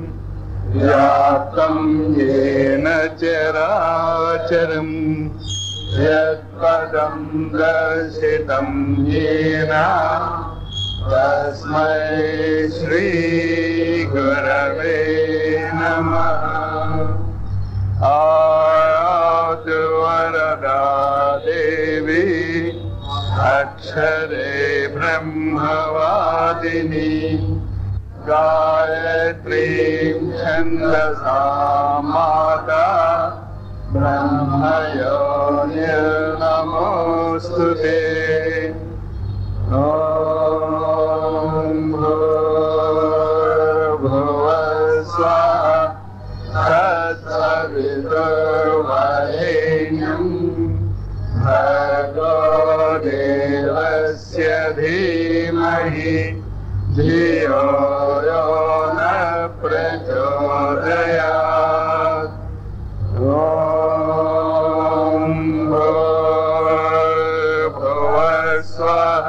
व्याप्तं येन चराचरम् यत्पदं दर्शितं येन तस्मै श्रीगुरवे नमः आयातु वरदा देवी अक्षरे ब्रह्मवादिनी गायत्रीं छन्दसा माता ब्रह्मयोनिर्नमोऽस्तु ते ॐ भूर्भुवस्वः तत्सवितुर्वरेण्यम् भर्गो देवस्य धीमहि धियो यो न प्रचोदयात् ॐ भूर्भुवस्वः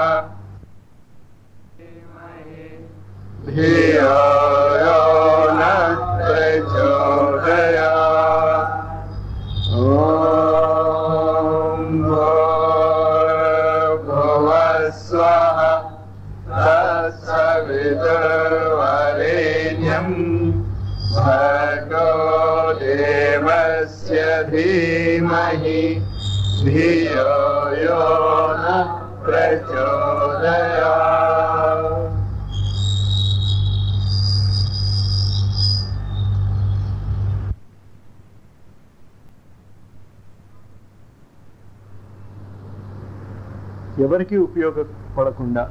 धियो यो न प्रचोदयात् ॐ भूर्भुवस्वः तत्सवितुर्वरेण्यम् भर्गो देवस्य धीमहि धियो यो न प्रचोदयात् ఎవరికి ఉపయోగపడకుండా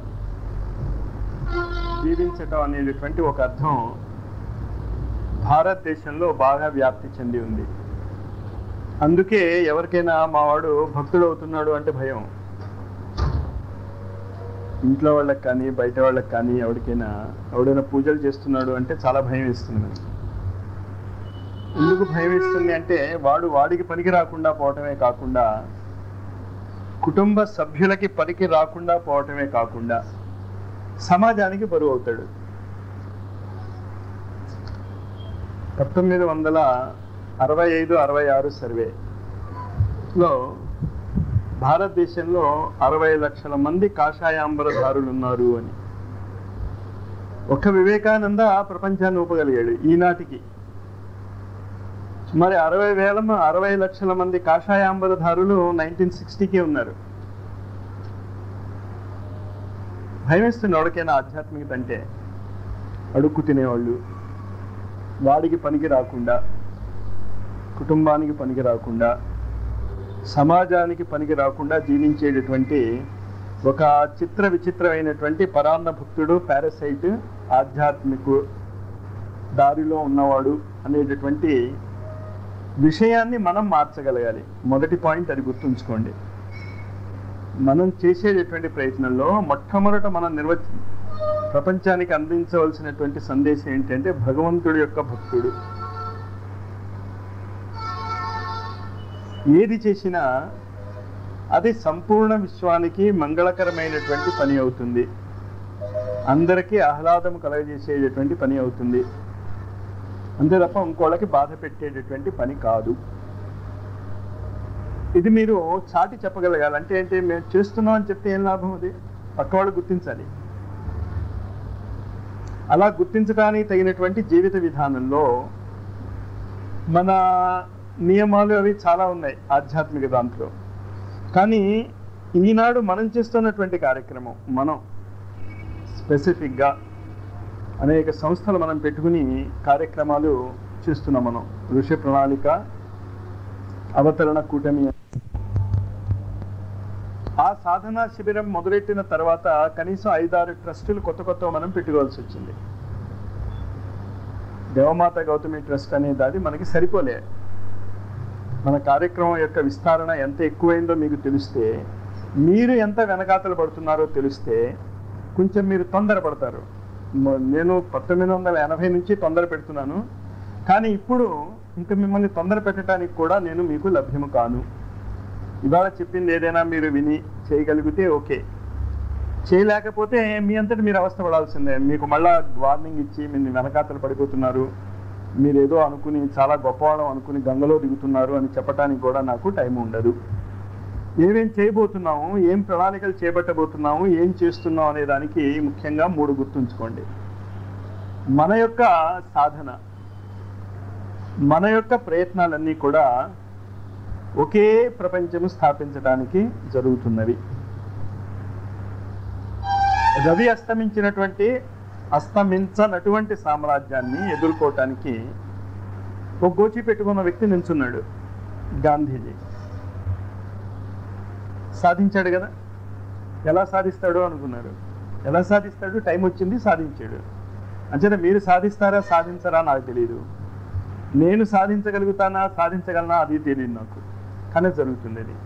జీవించటం అనేటటువంటి ఒక అర్థం భారతదేశంలో బాగా వ్యాప్తి చెంది ఉంది అందుకే ఎవరికైనా మావాడు భక్తుడు అవుతున్నాడు అంటే భయం ఇంట్లో వాళ్ళకి కానీ బయట వాళ్ళకి కానీ ఎవరికైనా ఎవడైనా పూజలు చేస్తున్నాడు అంటే చాలా భయం వేస్తుంది ఎందుకు భయం వేస్తుంది అంటే వాడు వాడికి పనికి రాకుండా పోవటమే కాకుండా కుటుంబ సభ్యులకి పనికి రాకుండా పోవటమే కాకుండా సమాజానికి బరువు అవుతాడు పంతొమ్మిది వందల అరవై ఐదు అరవై ఆరు సర్వేలో భారతదేశంలో అరవై లక్షల మంది కాషాయాంబరధారులు ఉన్నారు అని ఒక్క వివేకానంద ప్రపంచాన్ని ఊపగలిగాడు ఈనాటికి మరి అరవై వేల మ- అరవై లక్షల మంది కాషాయాంబరధారులు నైన్టీన్ సిక్స్టీకే ఉన్నారు భయమేస్తుంది ఎవరికైనా ఆధ్యాత్మికత అంటే అడుక్కు తినేవాళ్ళు వాడికి పనికి రాకుండా కుటుంబానికి పనికి రాకుండా సమాజానికి పనికి రాకుండా జీవించేటటువంటి ఒక చిత్ర విచిత్రమైనటువంటి పరాన్న భక్తుడు పారసైట్ ఆధ్యాత్మిక దారిలో ఉన్నవాడు అనేటటువంటి విషయాన్ని మనం మార్చగలగాలి మొదటి పాయింట్ అది గుర్తుంచుకోండి మనం చేసేటటువంటి ప్రయత్నంలో మొట్టమొదట మనం నిర్వచ ప్రపంచానికి అందించవలసినటువంటి సందేశం ఏంటంటే భగవంతుడి యొక్క భక్తుడు ఏది చేసినా అది సంపూర్ణ విశ్వానికి మంగళకరమైనటువంటి పని అవుతుంది అందరికీ ఆహ్లాదం కలగజేసేటటువంటి పని అవుతుంది అంతే తప్ప ఇంకోళ్ళకి బాధ పెట్టేటటువంటి పని కాదు ఇది మీరు చాటి చెప్పగలగాలి అంటే ఏంటి మేము చేస్తున్నాం అని చెప్తే ఏం లాభం అది పక్కవాడు గుర్తించాలి అలా గుర్తించడానికి తగినటువంటి జీవిత విధానంలో మన నియమాలు అవి చాలా ఉన్నాయి ఆధ్యాత్మిక దాంట్లో కానీ ఈనాడు మనం చేస్తున్నటువంటి కార్యక్రమం మనం స్పెసిఫిక్గా అనేక సంస్థలు మనం పెట్టుకుని కార్యక్రమాలు చేస్తున్నాం మనం ఋషి ప్రణాళిక అవతరణ కూటమి ఆ సాధనా శిబిరం మొదలెట్టిన తర్వాత కనీసం ఐదారు ట్రస్టులు కొత్త కొత్త మనం పెట్టుకోవాల్సి వచ్చింది దేవమాత గౌతమి ట్రస్ట్ అనే దాది మనకి సరిపోలే మన కార్యక్రమం యొక్క విస్తరణ ఎంత ఎక్కువైందో మీకు తెలిస్తే మీరు ఎంత వెనకాతలు పడుతున్నారో తెలిస్తే కొంచెం మీరు తొందరపడతారు మ- నేను పంతొమ్మిది వందల ఎనభై నుంచి తొందర పెడుతున్నాను కానీ ఇప్పుడు ఇంకా మిమ్మల్ని తొందర పెట్టడానికి కూడా నేను మీకు లభ్యము కాను ఇవాళ చెప్పింది ఏదైనా మీరు విని చేయగలిగితే ఓకే చేయలేకపోతే మీ అంతటి మీరు అవస్థ పడాల్సిందే మీకు మళ్ళా వార్నింగ్ ఇచ్చి మీరు వెనకాతలు పడిపోతున్నారు మీరేదో అనుకుని చాలా గొప్పవాళ్ళం అనుకుని గంగలో దిగుతున్నారు అని చెప్పడానికి కూడా నాకు టైం ఉండదు ఏమేం చేయబోతున్నాము ఏం ప్రణాళికలు చేపట్టబోతున్నాము ఏం చేస్తున్నాం అనే దానికి ముఖ్యంగా మూడు గుర్తుంచుకోండి మన యొక్క సాధన మన యొక్క ప్రయత్నాలన్నీ కూడా ఒకే ప్రపంచము స్థాపించడానికి జరుగుతున్నవి రవి అస్తమించినటువంటి అస్తమించనటువంటి సామ్రాజ్యాన్ని ఎదుర్కోవటానికి ఒక గోచి పెట్టుకున్న వ్యక్తి నిల్చున్నాడు గాంధీజీ సాధించాడు కదా ఎలా సాధిస్తాడు అనుకున్నారు ఎలా సాధిస్తాడు టైం వచ్చింది సాధించాడు అంచేత మీరు సాధిస్తారా సాధించరా నాకు తెలియదు నేను సాధించగలుగుతానా సాధించగలనా అది తెలియదు నాకు కానీ జరుగుతుంది అది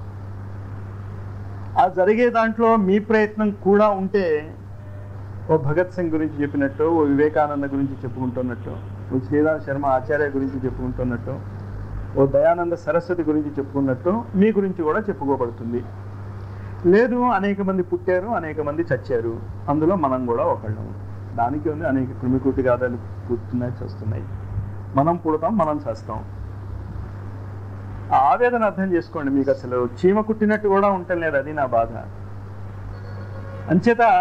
ఆ జరిగే దాంట్లో మీ ప్రయత్నం కూడా ఉంటే ఓ భగత్ సింగ్ గురించి చెప్పినట్టు ఓ వివేకానంద గురించి చెప్పుకుంటున్నట్టు ఓ శ్రీరామ్ శర్మ ఆచార్య గురించి చెప్పుకుంటున్నట్టు ఓ దయానంద సరస్వతి గురించి చెప్పుకున్నట్టు మీ గురించి కూడా చెప్పుకోబడుతుంది లేదు అనేక మంది పుట్టారు అనేక మంది చచ్చారు అందులో మనం కూడా ఒకళ్ళం దానికి ఉంది అనేక క్రిమికూటి గాథలు పుట్టున్నాయి చస్తున్నాయి మనం పుడతాం మనం చేస్తాం ఆ ఆవేదన అర్థం చేసుకోండి మీకు అసలు చీమ కుట్టినట్టు కూడా ఉండలేదు అది నా బాధ అంచేత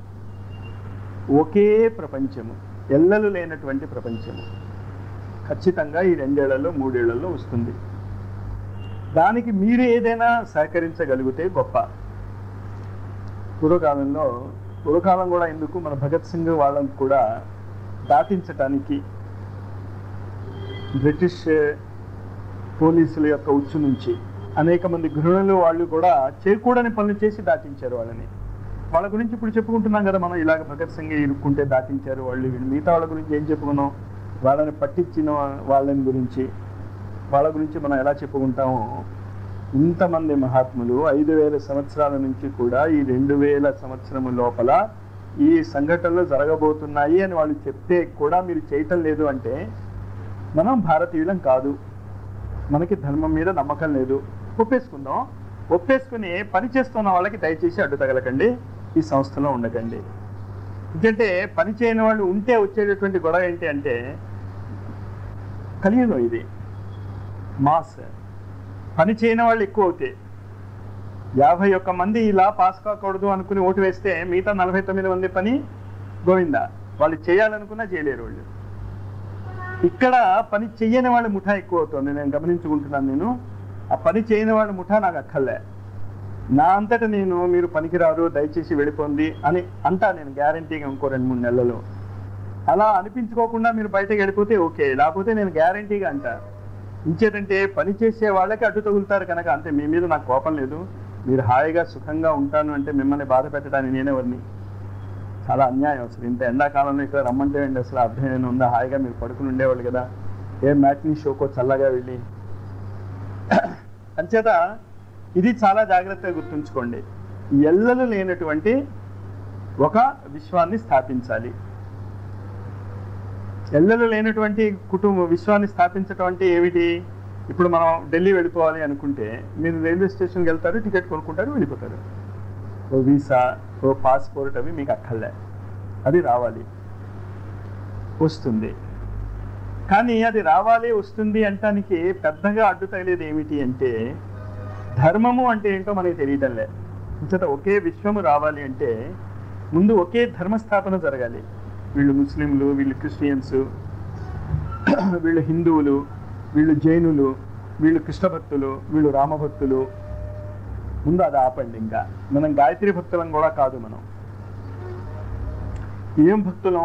ఒకే ప్రపంచము ఎల్లలు లేనటువంటి ప్రపంచము ఖచ్చితంగా ఈ రెండేళ్లలో మూడేళ్లలో వస్తుంది దానికి మీరు ఏదైనా సహకరించగలిగితే గొప్ప పూర్వకాలంలో పూర్వకాలం కూడా ఎందుకు మన భగత్ సింగ్ వాళ్ళని కూడా దాటించటానికి బ్రిటిష్ పోలీసుల యొక్క ఉచ్చు నుంచి అనేక మంది గృహిణులు వాళ్ళు కూడా చేయకూడని పనులు చేసి దాటించారు వాళ్ళని వాళ్ళ గురించి ఇప్పుడు చెప్పుకుంటున్నాం కదా మనం ఇలాగ భగత్ సింగ్ ఇరుక్కుంటే దాటించారు వాళ్ళు వీళ్ళు మిగతా వాళ్ళ గురించి ఏం చెప్పుకున్నాం వాళ్ళని పట్టించిన వాళ్ళని గురించి వాళ్ళ గురించి మనం ఎలా చెప్పుకుంటామో ఇంతమంది మహాత్ములు ఐదు వేల సంవత్సరాల నుంచి కూడా ఈ రెండు వేల సంవత్సరము లోపల ఈ సంఘటనలు జరగబోతున్నాయి అని వాళ్ళు చెప్తే కూడా మీరు చేయటం లేదు అంటే మనం భారతీయులం కాదు మనకి ధర్మం మీద నమ్మకం లేదు ఒప్పేసుకుందాం ఒప్పేసుకుని పని చేస్తున్న వాళ్ళకి దయచేసి అడ్డు తగలకండి ఈ సంస్థలో ఉండకండి ఎందుకంటే పని చేయని వాళ్ళు ఉంటే వచ్చేటటువంటి గొడవ ఏంటి అంటే కలియుగం ఇది మాస్ పని చేయని వాళ్ళు ఎక్కువ అవుతాయి యాభై ఒక్క మంది ఇలా పాస్ కాకూడదు అనుకుని ఓటు వేస్తే మిగతా నలభై తొమ్మిది మంది పని గోవిందా వాళ్ళు చేయాలనుకున్నా చేయలేరు వాళ్ళు ఇక్కడ పని చెయ్యని వాళ్ళ ముఠా ఎక్కువ అవుతుంది నేను గమనించుకుంటున్నాను నేను ఆ పని చేయని వాళ్ళ ముఠా నాకు అక్కర్లే నా అంతటా నేను మీరు పనికిరారు దయచేసి వెళ్ళిపోండి అని అంటా నేను గ్యారంటీగా ఇంకో రెండు మూడు నెలలలో అలా అనిపించుకోకుండా మీరు బయటకు వెళ్ళిపోతే ఓకే లేకపోతే నేను గ్యారంటీగా అంటా ఇంచేతంటే పని చేసే వాళ్ళకి అడ్డు తగులుతారు కనుక అంతే మీ మీద నాకు కోపం లేదు మీరు హాయిగా సుఖంగా ఉంటాను అంటే మిమ్మల్ని బాధ పెట్టడానికి నేనెవరిని చాలా అన్యాయం అసలు ఇంత ఎండాకాలంలో ఇక్కడ రమ్మంటే అండి అసలు అర్థం ఏమైనా ఉందా హాయిగా మీరు పడుకుని ఉండేవాళ్ళు కదా ఏ మ్యాట్ని షోకో చల్లగా వెళ్ళి అంచేత ఇది చాలా జాగ్రత్తగా గుర్తుంచుకోండి ఎల్లలు లేనటువంటి ఒక విశ్వాన్ని స్థాపించాలి ఎల్లలు లేనటువంటి కుటుంబ విశ్వాన్ని స్థాపించటం అంటే ఏమిటి ఇప్పుడు మనం ఢిల్లీ వెళ్ళిపోవాలి అనుకుంటే మీరు రైల్వే స్టేషన్కి వెళ్తారు టికెట్ కొనుక్కుంటారు వెళ్ళిపోతారు ఓ వీసా ఓ పాస్పోర్ట్ అవి మీకు అక్కర్లే అది రావాలి వస్తుంది కానీ అది రావాలి వస్తుంది అంటానికి పెద్దగా అడ్డు తగిలేది ఏమిటి అంటే ధర్మము అంటే ఏంటో మనకి తెలియటం లేదు ఇంచేత ఒకే విశ్వము రావాలి అంటే ముందు ఒకే ధర్మస్థాపన జరగాలి వీళ్ళు ముస్లింలు వీళ్ళు క్రిస్టియన్స్ వీళ్ళు హిందువులు వీళ్ళు జైనులు వీళ్ళు కృష్ణ భక్తులు వీళ్ళు రామభక్తులు ముందు అది ఆపండి ఇంకా మనం గాయత్రి భక్తులం కూడా కాదు మనం ఏం భక్తులం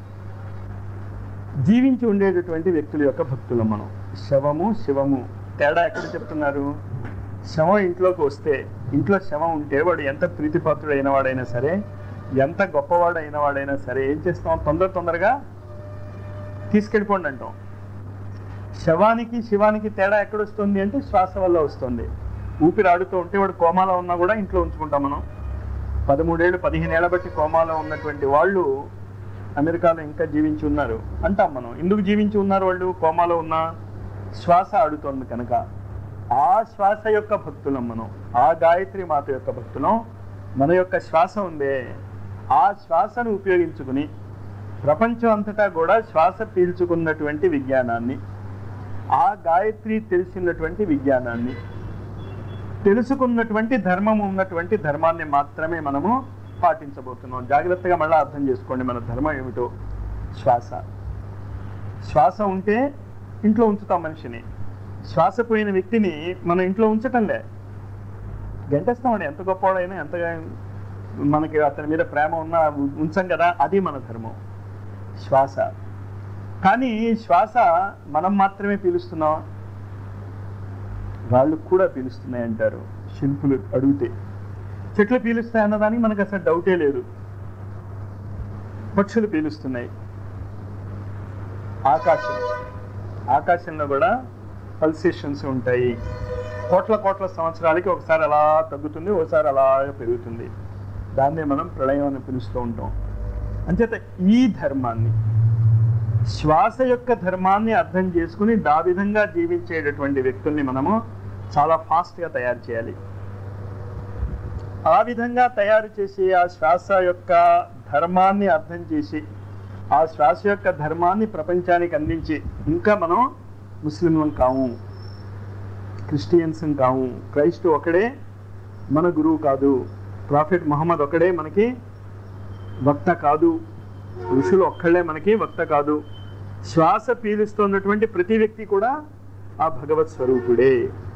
జీవించి ఉండేటటువంటి వ్యక్తుల యొక్క భక్తులం మనం శవము శివము తేడా ఎక్కడ చెప్తున్నారు శవం ఇంట్లోకి వస్తే ఇంట్లో శవం ఉంటే వాడు ఎంత ప్రీతిపాత్రుడు అయిన వాడైనా సరే ఎంత గొప్పవాడు అయిన వాడైనా సరే ఏం చేస్తాం తొందర తొందరగా తీసుకెళ్ళిపోండి అంటాం శవానికి శివానికి తేడా ఎక్కడ వస్తుంది అంటే శ్వాస వల్ల వస్తుంది ఊపిరి ఆడుతూ ఉంటే వాడు కోమాలో ఉన్నా కూడా ఇంట్లో ఉంచుకుంటాం మనం పదమూడేళ్ళు పదిహేను ఏళ్ళ బట్టి కోమాలో ఉన్నటువంటి వాళ్ళు అమెరికాలో ఇంకా జీవించి ఉన్నారు అంటాం మనం ఎందుకు జీవించి ఉన్నారు వాళ్ళు కోమాలో ఉన్న శ్వాస ఆడుతోంది కనుక ఆ శ్వాస యొక్క భక్తులం మనం ఆ గాయత్రి మాత యొక్క భక్తులం మన యొక్క శ్వాస ఉందే ఆ శ్వాసను ఉపయోగించుకుని ప్రపంచం అంతటా కూడా శ్వాస పీల్చుకున్నటువంటి విజ్ఞానాన్ని ఆ గాయత్రి తెలిసినటువంటి విజ్ఞానాన్ని తెలుసుకున్నటువంటి ధర్మం ఉన్నటువంటి ధర్మాన్ని మాత్రమే మనము పాటించబోతున్నాం జాగ్రత్తగా మళ్ళీ అర్థం చేసుకోండి మన ధర్మం ఏమిటో శ్వాస శ్వాస ఉంటే ఇంట్లో ఉంచుతాం మనిషిని శ్వాస పోయిన వ్యక్తిని మనం ఇంట్లో ఉంచటంలే గంటేస్తామండి ఎంత గొప్పవాడైనా ఎంతగా మనకి అతని మీద ప్రేమ ఉన్నా ఉంచం కదా అది మన ధర్మం శ్వాస కానీ శ్వాస మనం మాత్రమే పీలుస్తున్నాం వాళ్ళు కూడా పీలుస్తున్నాయి అంటారు శిల్పులు అడిగితే చెట్లు పీలుస్తాయి అన్నదానికి మనకు అసలు డౌటే లేదు పక్షులు పీలుస్తున్నాయి ఆకాశం ఆకాశంలో కూడా పల్సేషన్స్ ఉంటాయి కోట్ల కోట్ల సంవత్సరాలకి ఒకసారి అలా తగ్గుతుంది ఒకసారి అలా పెరుగుతుంది దాన్నే మనం ప్రళయం అని పిలుస్తూ ఉంటాం అంచేత ఈ ధర్మాన్ని శ్వాస యొక్క ధర్మాన్ని అర్థం చేసుకుని దా విధంగా జీవించేటటువంటి వ్యక్తుల్ని మనము చాలా ఫాస్ట్గా తయారు చేయాలి ఆ విధంగా తయారు చేసి ఆ శ్వాస యొక్క ధర్మాన్ని అర్థం చేసి ఆ శ్వాస యొక్క ధర్మాన్ని ప్రపంచానికి అందించి ఇంకా మనం ముస్లింలం కాము క్రిస్టియన్స్ కాము క్రైస్ట్ ఒకడే మన గురువు కాదు ప్రాఫిట్ మహమ్మద్ ఒకడే మనకి వక్త కాదు ఋషులు ఒక్కళ్ళే మనకి వక్త కాదు శ్వాస పీలుస్తున్నటువంటి ప్రతి వ్యక్తి కూడా ఆ భగవత్ స్వరూపుడే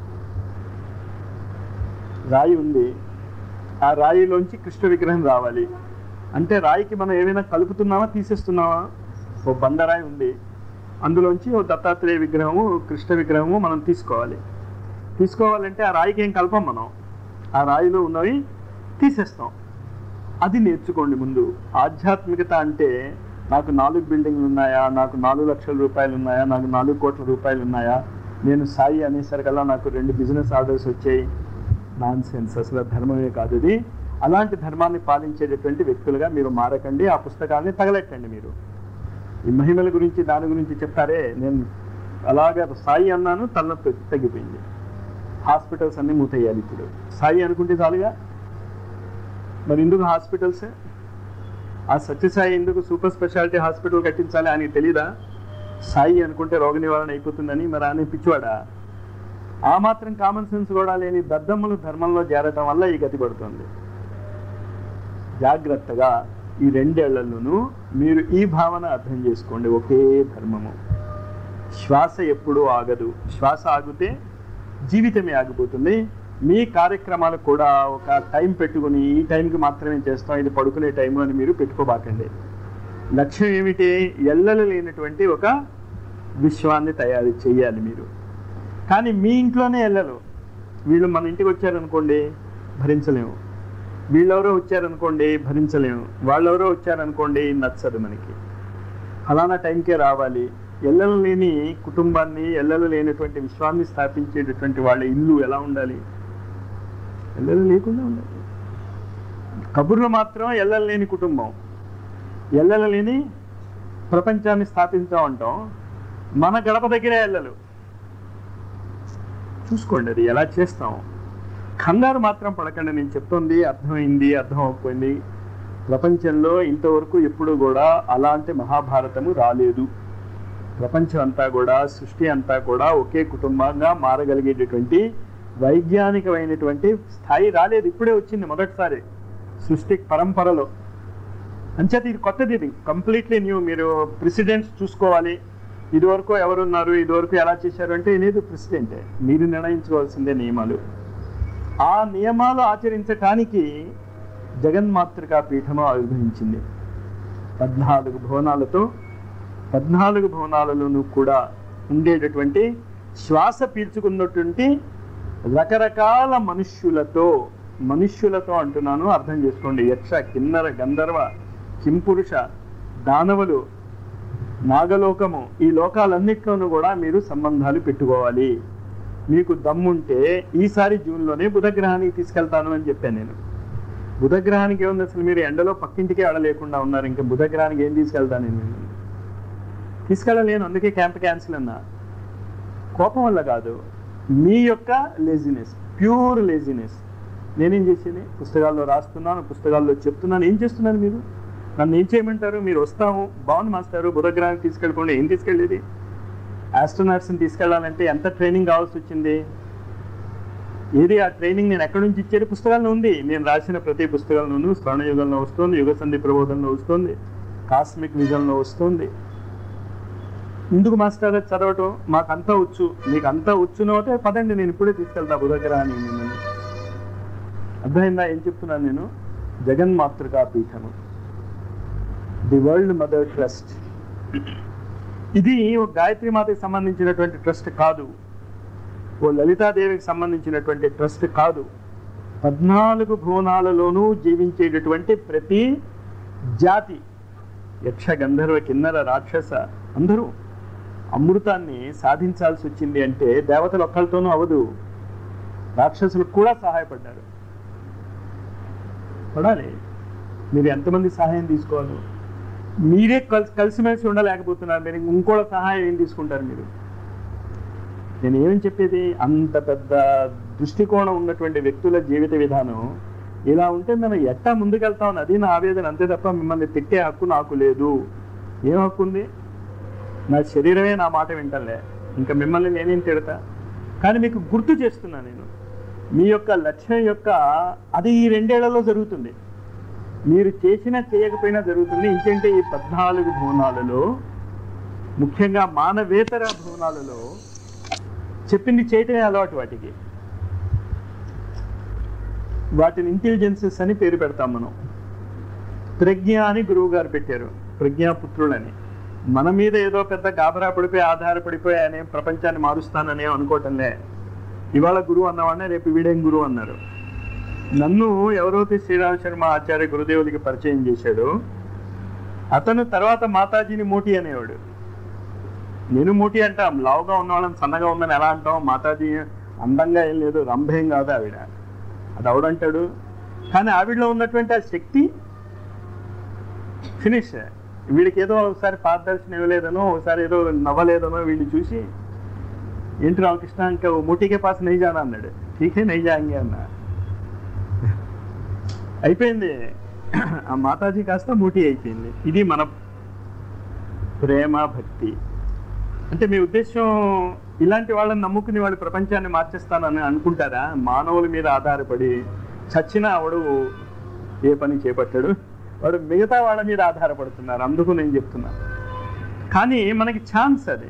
రాయి ఉంది ఆ రాయిలోంచి కృష్ణ విగ్రహం రావాలి అంటే రాయికి మనం ఏమైనా కలుపుతున్నామా తీసేస్తున్నామా ఓ బండరాయి ఉంది అందులోంచి ఓ దత్తాత్రేయ విగ్రహము కృష్ణ విగ్రహము మనం తీసుకోవాలి తీసుకోవాలంటే ఆ రాయికి ఏం కలపం మనం ఆ రాయిలో ఉన్నవి తీసేస్తాం అది నేర్చుకోండి ముందు ఆధ్యాత్మికత అంటే నాకు నాలుగు బిల్డింగ్లు ఉన్నాయా నాకు నాలుగు లక్షల రూపాయలు ఉన్నాయా నాకు నాలుగు కోట్ల రూపాయలు ఉన్నాయా నేను సాయి అనేసరికల్లా నాకు రెండు బిజినెస్ ఆర్డర్స్ వచ్చాయి నాన్ సెన్స్ అసలు ధర్మమే కాదు ఇది అలాంటి ధర్మాన్ని పాలించేటటువంటి వ్యక్తులుగా మీరు మారకండి ఆ పుస్తకాన్ని తగలెట్టండి మీరు ఈ మహిమల గురించి దాని గురించి చెప్తారే నేను అలాగే సాయి అన్నాను తలనొప్పి తగ్గిపోయింది హాస్పిటల్స్ అన్నీ మూతయ్యాలి ఇప్పుడు సాయి అనుకుంటే చాలుగా మరి ఎందుకు హాస్పిటల్స్ ఆ సత్యసాయి ఎందుకు సూపర్ స్పెషాలిటీ హాస్పిటల్ కట్టించాలి ఆయనకి తెలీదా సాయి అనుకుంటే రోగ నివారణ అయిపోతుందని మరి ఆయన పిచ్చివాడా ఆ మాత్రం కామన్ సెన్స్ కూడా లేని దద్దమ్మలు ధర్మంలో చేరటం వల్ల ఈ గతి పడుతుంది జాగ్రత్తగా ఈ రెండేళ్లలోనూ మీరు ఈ భావన అర్థం చేసుకోండి ఒకే ధర్మము శ్వాస ఎప్పుడూ ఆగదు శ్వాస ఆగితే జీవితమే ఆగిపోతుంది మీ కార్యక్రమాలు కూడా ఒక టైం పెట్టుకుని ఈ టైంకి మాత్రమే చేస్తాం ఇది పడుకునే టైం అని మీరు పెట్టుకోబాకండి లక్ష్యం ఏమిటి ఎల్లలు లేనటువంటి ఒక విశ్వాన్ని తయారు చేయాలి మీరు కానీ మీ ఇంట్లోనే ఎల్లలు వీళ్ళు మన ఇంటికి వచ్చారనుకోండి భరించలేము వీళ్ళెవరో వచ్చారనుకోండి భరించలేము వాళ్ళెవరో వచ్చారనుకోండి నచ్చదు మనకి ఫలానా టైంకే రావాలి ఎల్లలు లేని కుటుంబాన్ని ఎల్లలు లేనటువంటి విశ్వాన్ని స్థాపించేటటువంటి వాళ్ళ ఇల్లు ఎలా ఉండాలి ఎల్లలు లేకుండా ఉండాలి కబుర్లు మాత్రం ఎల్లలు లేని కుటుంబం ఎల్లలు లేని ప్రపంచాన్ని స్థాపించాం అంటాం మన గడప దగ్గరే ఎల్లలు చూసుకోండి అది ఎలా చేస్తాం కంగారు మాత్రం పడకండి నేను చెప్తోంది అర్థమైంది అర్థం అయిపోయింది ప్రపంచంలో ఇంతవరకు ఎప్పుడు కూడా అలాంటి మహాభారతము రాలేదు ప్రపంచం అంతా కూడా సృష్టి అంతా కూడా ఒకే కుటుంబంగా మారగలిగేటటువంటి వైజ్ఞానికమైనటువంటి స్థాయి రాలేదు ఇప్పుడే వచ్చింది మొదటిసారి సృష్టి పరంపరలో అంచేత ఇది కొత్తది ఇది కంప్లీట్లీ న్యూ మీరు ప్రెసిడెంట్స్ చూసుకోవాలి ఇదివరకు ఎవరున్నారు ఇదివరకు ఎలా చేశారు అంటే ఇది ప్రెసిడెంటే మీరు నిర్ణయించుకోవాల్సిందే నియమాలు ఆ నియమాలు ఆచరించటానికి జగన్మాతృకా పీఠము ఆవిర్భవించింది పద్నాలుగు భవనాలతో పద్నాలుగు భవనాలలోనూ కూడా ఉండేటటువంటి శ్వాస పీల్చుకున్నటువంటి రకరకాల మనుష్యులతో మనుష్యులతో అంటున్నాను అర్థం చేసుకోండి యక్ష కిన్నర గంధర్వ కింపురుష దానవులు నాగలోకము ఈ లోకాలన్నిట్లోనూ కూడా మీరు సంబంధాలు పెట్టుకోవాలి మీకు దమ్ముంటే ఈసారి జూన్లోనే బుధగ్రహానికి తీసుకెళ్తాను అని చెప్పాను నేను బుధగ్రహానికి ఏముంది అసలు మీరు ఎండలో పక్కింటికి ఆడలేకుండా ఉన్నారు ఇంకా బుధగ్రహానికి ఏం తీసుకెళ్తాను నేను తీసుకెళ్ళలేను అందుకే క్యాంప్ క్యాన్సిల్ అన్నా కోపం వల్ల కాదు మీ యొక్క లేజినెస్ ప్యూర్ లేజినెస్ నేనేం చేసేది పుస్తకాల్లో రాస్తున్నాను పుస్తకాల్లో చెప్తున్నాను ఏం చేస్తున్నాను మీరు నన్ను ఏం చేయమంటారు మీరు వస్తాము బాగుంది మాస్టారు బుధగ్రహానికి తీసుకెళ్ళిపోండి ఏం తీసుకెళ్ళేది ఆస్ట్రోనాట్స్ని తీసుకెళ్ళాలంటే ఎంత ట్రైనింగ్ కావాల్సి వచ్చింది ఏది ఆ ట్రైనింగ్ నేను ఎక్కడి నుంచి ఇచ్చేది పుస్తకాల్లో ఉంది నేను రాసిన ప్రతి పుస్తకాల్లోనూ స్వర్ణయుగంలో వస్తుంది యుగ సంధి ప్రబోధంలో వస్తుంది కాస్మిక్ విజన్లో వస్తుంది ఎందుకు మాస్టర్ అది చదవటం మాకు అంతా వచ్చు మీకు అంతా వచ్చునో అయితే పదండి నేను ఇప్పుడే తీసుకెళ్తా బుధగ్రహాన్ని మిమ్మల్ని అర్థమైందా ఏం చెప్తున్నాను నేను జగన్మాతృకా పీఠము ది వరల్డ్ మదర్ ట్రస్ట్ ఇది ఒక గాయత్రి మాతకి సంబంధించినటువంటి ట్రస్ట్ కాదు ఓ లలితాదేవికి సంబంధించినటువంటి ట్రస్ట్ కాదు పద్నాలుగు భువనాలలోనూ జీవించేటటువంటి ప్రతి జాతి యక్ష గంధర్వ కిన్నర రాక్షస అందరూ అమృతాన్ని సాధించాల్సి వచ్చింది అంటే దేవతలు ఒక్కరితోనూ అవదు రాక్షసులకు కూడా సహాయపడ్డారు పడాలి మీరు ఎంతమంది సహాయం తీసుకోవాలి మీరే కలిసి కలిసిమెలిసి ఉండలేకపోతున్నారు మీరు ఇంకోళ్ళ సహాయం ఏం తీసుకుంటారు మీరు నేను ఏమని చెప్పేది అంత పెద్ద దృష్టికోణం ఉన్నటువంటి వ్యక్తుల జీవిత విధానం ఇలా ఉంటే మనం ఎట్టా ముందుకెళ్తామని అది నా ఆవేదన అంతే తప్ప మిమ్మల్ని తిట్టే హక్కు నాకు లేదు ఏం హక్కు ఉంది నా శరీరమే నా మాట వింటలే ఇంకా మిమ్మల్ని నేనేం తిడతా కానీ మీకు గుర్తు చేస్తున్నా నేను మీ యొక్క లక్ష్యం యొక్క అది ఈ రెండేళ్లలో జరుగుతుంది మీరు చేసినా చేయకపోయినా జరుగుతుంది ఇంకేంటే ఈ పద్నాలుగు భువనాలలో ముఖ్యంగా మానవేతర భువనాలలో చెప్పింది చేయటమే అలవాటు వాటికి వాటిని ఇంటెలిజెన్సెస్ అని పేరు పెడతాం మనం ప్రజ్ఞ అని గురువు గారు పెట్టారు ప్రజ్ఞాపుత్రులని మన మీద ఏదో పెద్ద గాబరా పడిపోయి ఆధారపడిపోయి ఆయన ఏం ప్రపంచాన్ని మారుస్తానని అనుకోవటంలే ఇవాళ గురువు అన్నవాడినే రేపు వీడేం గురువు అన్నారు నన్ను ఎవరైతే శ్రీరామ శర్మ ఆచార్య గురుదేవులకి పరిచయం చేశాడు అతను తర్వాత మాతాజీని మోటి అనేవాడు నేను మోటి అంటాం లావుగా ఉన్న వాళ్ళని సన్నగా ఉందని ఎలా అంటాం మాతాజీ అందంగా ఏం లేదు రంభేం కాదు ఆవిడ అది ఆవిడంటాడు కానీ ఆవిడలో ఉన్నటువంటి ఆ శక్తి ఫినిష్ వీడికి ఏదో ఒకసారి పారదర్శనం ఇవ్వలేదనో ఒకసారి ఏదో నవ్వలేదనో వీడిని చూసి ఏంటి రామకృష్ణ ఇంకా ఓ మోటీకే పాస్ నై జానా అన్నాడు ఠీకే నై జాంగే అన్నా అయిపోయింది ఆ మాతాజీ కాస్త మూటి అయిపోయింది ఇది మన ప్రేమ భక్తి అంటే మీ ఉద్దేశం ఇలాంటి వాళ్ళని నమ్ముకుని వాళ్ళు ప్రపంచాన్ని మార్చేస్తానని అనుకుంటారా మానవుల మీద ఆధారపడి చచ్చిన వాడు ఏ పని చేపట్టాడు వాడు మిగతా వాళ్ళ మీద ఆధారపడుతున్నారు అందుకు నేను చెప్తున్నాను కానీ మనకి ఛాన్స్ అది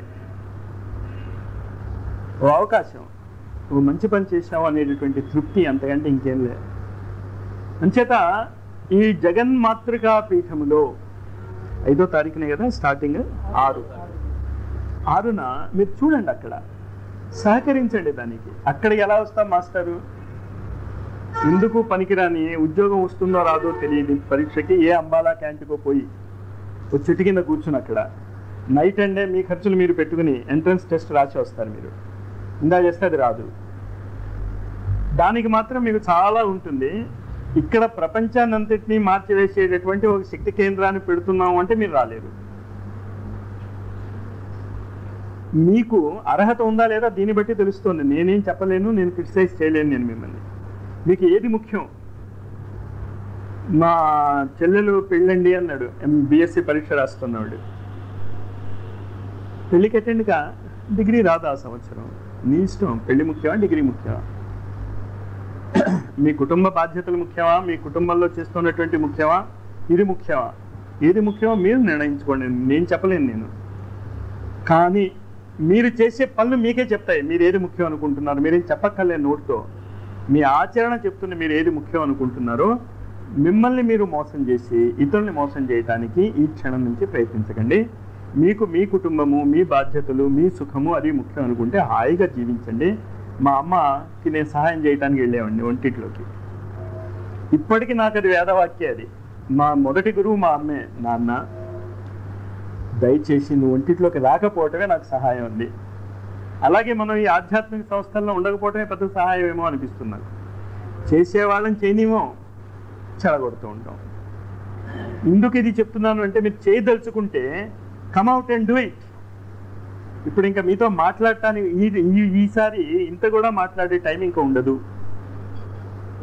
ఓ అవకాశం నువ్వు మంచి పని చేసావు అనేటటువంటి తృప్తి అంతకంటే ఇంకేం లేదు అంచేత ఈ జగన్మాతృకా పీఠములో ఐదో తారీఖునే కదా స్టార్టింగ్ ఆరు ఆరున మీరు చూడండి అక్కడ సహకరించండి దానికి అక్కడ ఎలా వస్తాం మాస్టరు ఎందుకు పనికిరాని ఉద్యోగం వస్తుందో రాదో తెలియని పరీక్షకి ఏ అంబాలా క్యాంటీకో పోయి ఒక చెట్టు కింద కూర్చుని అక్కడ నైట్ అండ్ డే మీ ఖర్చులు మీరు పెట్టుకుని ఎంట్రన్స్ టెస్ట్ రాసి వస్తారు మీరు ఇందా చేస్తే అది రాదు దానికి మాత్రం మీకు చాలా ఉంటుంది ఇక్కడ ప్రపంచాన్ని అంతటినీ మార్చివేసేటటువంటి ఒక శక్తి కేంద్రాన్ని పెడుతున్నాము అంటే మీరు రాలేరు మీకు అర్హత ఉందా లేదా దీన్ని బట్టి తెలుస్తుంది నేనేం చెప్పలేను నేను క్రిటిసైజ్ చేయలేను నేను మిమ్మల్ని మీకు ఏది ముఖ్యం మా చెల్లెలు పెళ్ళండి అన్నాడు బిఎస్సి పరీక్ష రాస్తున్నాడు పెళ్ళికి అటెండ్గా డిగ్రీ రాదు ఆ సంవత్సరం నీ ఇష్టం పెళ్లి ముఖ్యమా డిగ్రీ ముఖ్యమా మీ కుటుంబ బాధ్యతలు ముఖ్యమా మీ కుటుంబంలో చేస్తున్నటువంటి ముఖ్యమా ఇది ముఖ్యమా ఏది ముఖ్యమో మీరు నిర్ణయించుకోండి నేను చెప్పలేను నేను కానీ మీరు చేసే పనులు మీకే చెప్తాయి మీరు ఏది ముఖ్యం అనుకుంటున్నారు మీరేం చెప్పక్కర్లే నోటితో మీ ఆచరణ చెప్తుంది మీరు ఏది ముఖ్యం అనుకుంటున్నారో మిమ్మల్ని మీరు మోసం చేసి ఇతరుల్ని మోసం చేయడానికి ఈ క్షణం నుంచి ప్రయత్నించకండి మీకు మీ కుటుంబము మీ బాధ్యతలు మీ సుఖము అది ముఖ్యం అనుకుంటే హాయిగా జీవించండి మా అమ్మకి నేను సహాయం చేయడానికి వెళ్ళేవాడిని ఒంటిట్లోకి ఇప్పటికీ నాకు అది వేదవాక్య అది మా మొదటి గురువు మా అమ్మే నాన్న దయచేసి నువ్వు ఒంటిట్లోకి రాకపోవటమే నాకు సహాయం ఉంది అలాగే మనం ఈ ఆధ్యాత్మిక సంస్థల్లో ఉండకపోవటమే పెద్ద సహాయం ఏమో అనిపిస్తున్నది చేసేవాళ్ళని చేయనిమో చెడగొడుతూ ఉంటాం ఎందుకు ఇది చెప్తున్నాను అంటే మీరు చేయదలుచుకుంటే కమ్అవుట్ అండ్ డూ ఇట్ ఇప్పుడు ఇంకా మీతో మాట్లాడటానికి ఈ ఈ- ఈసారి ఇంత కూడా మాట్లాడే టైం ఇంకా ఉండదు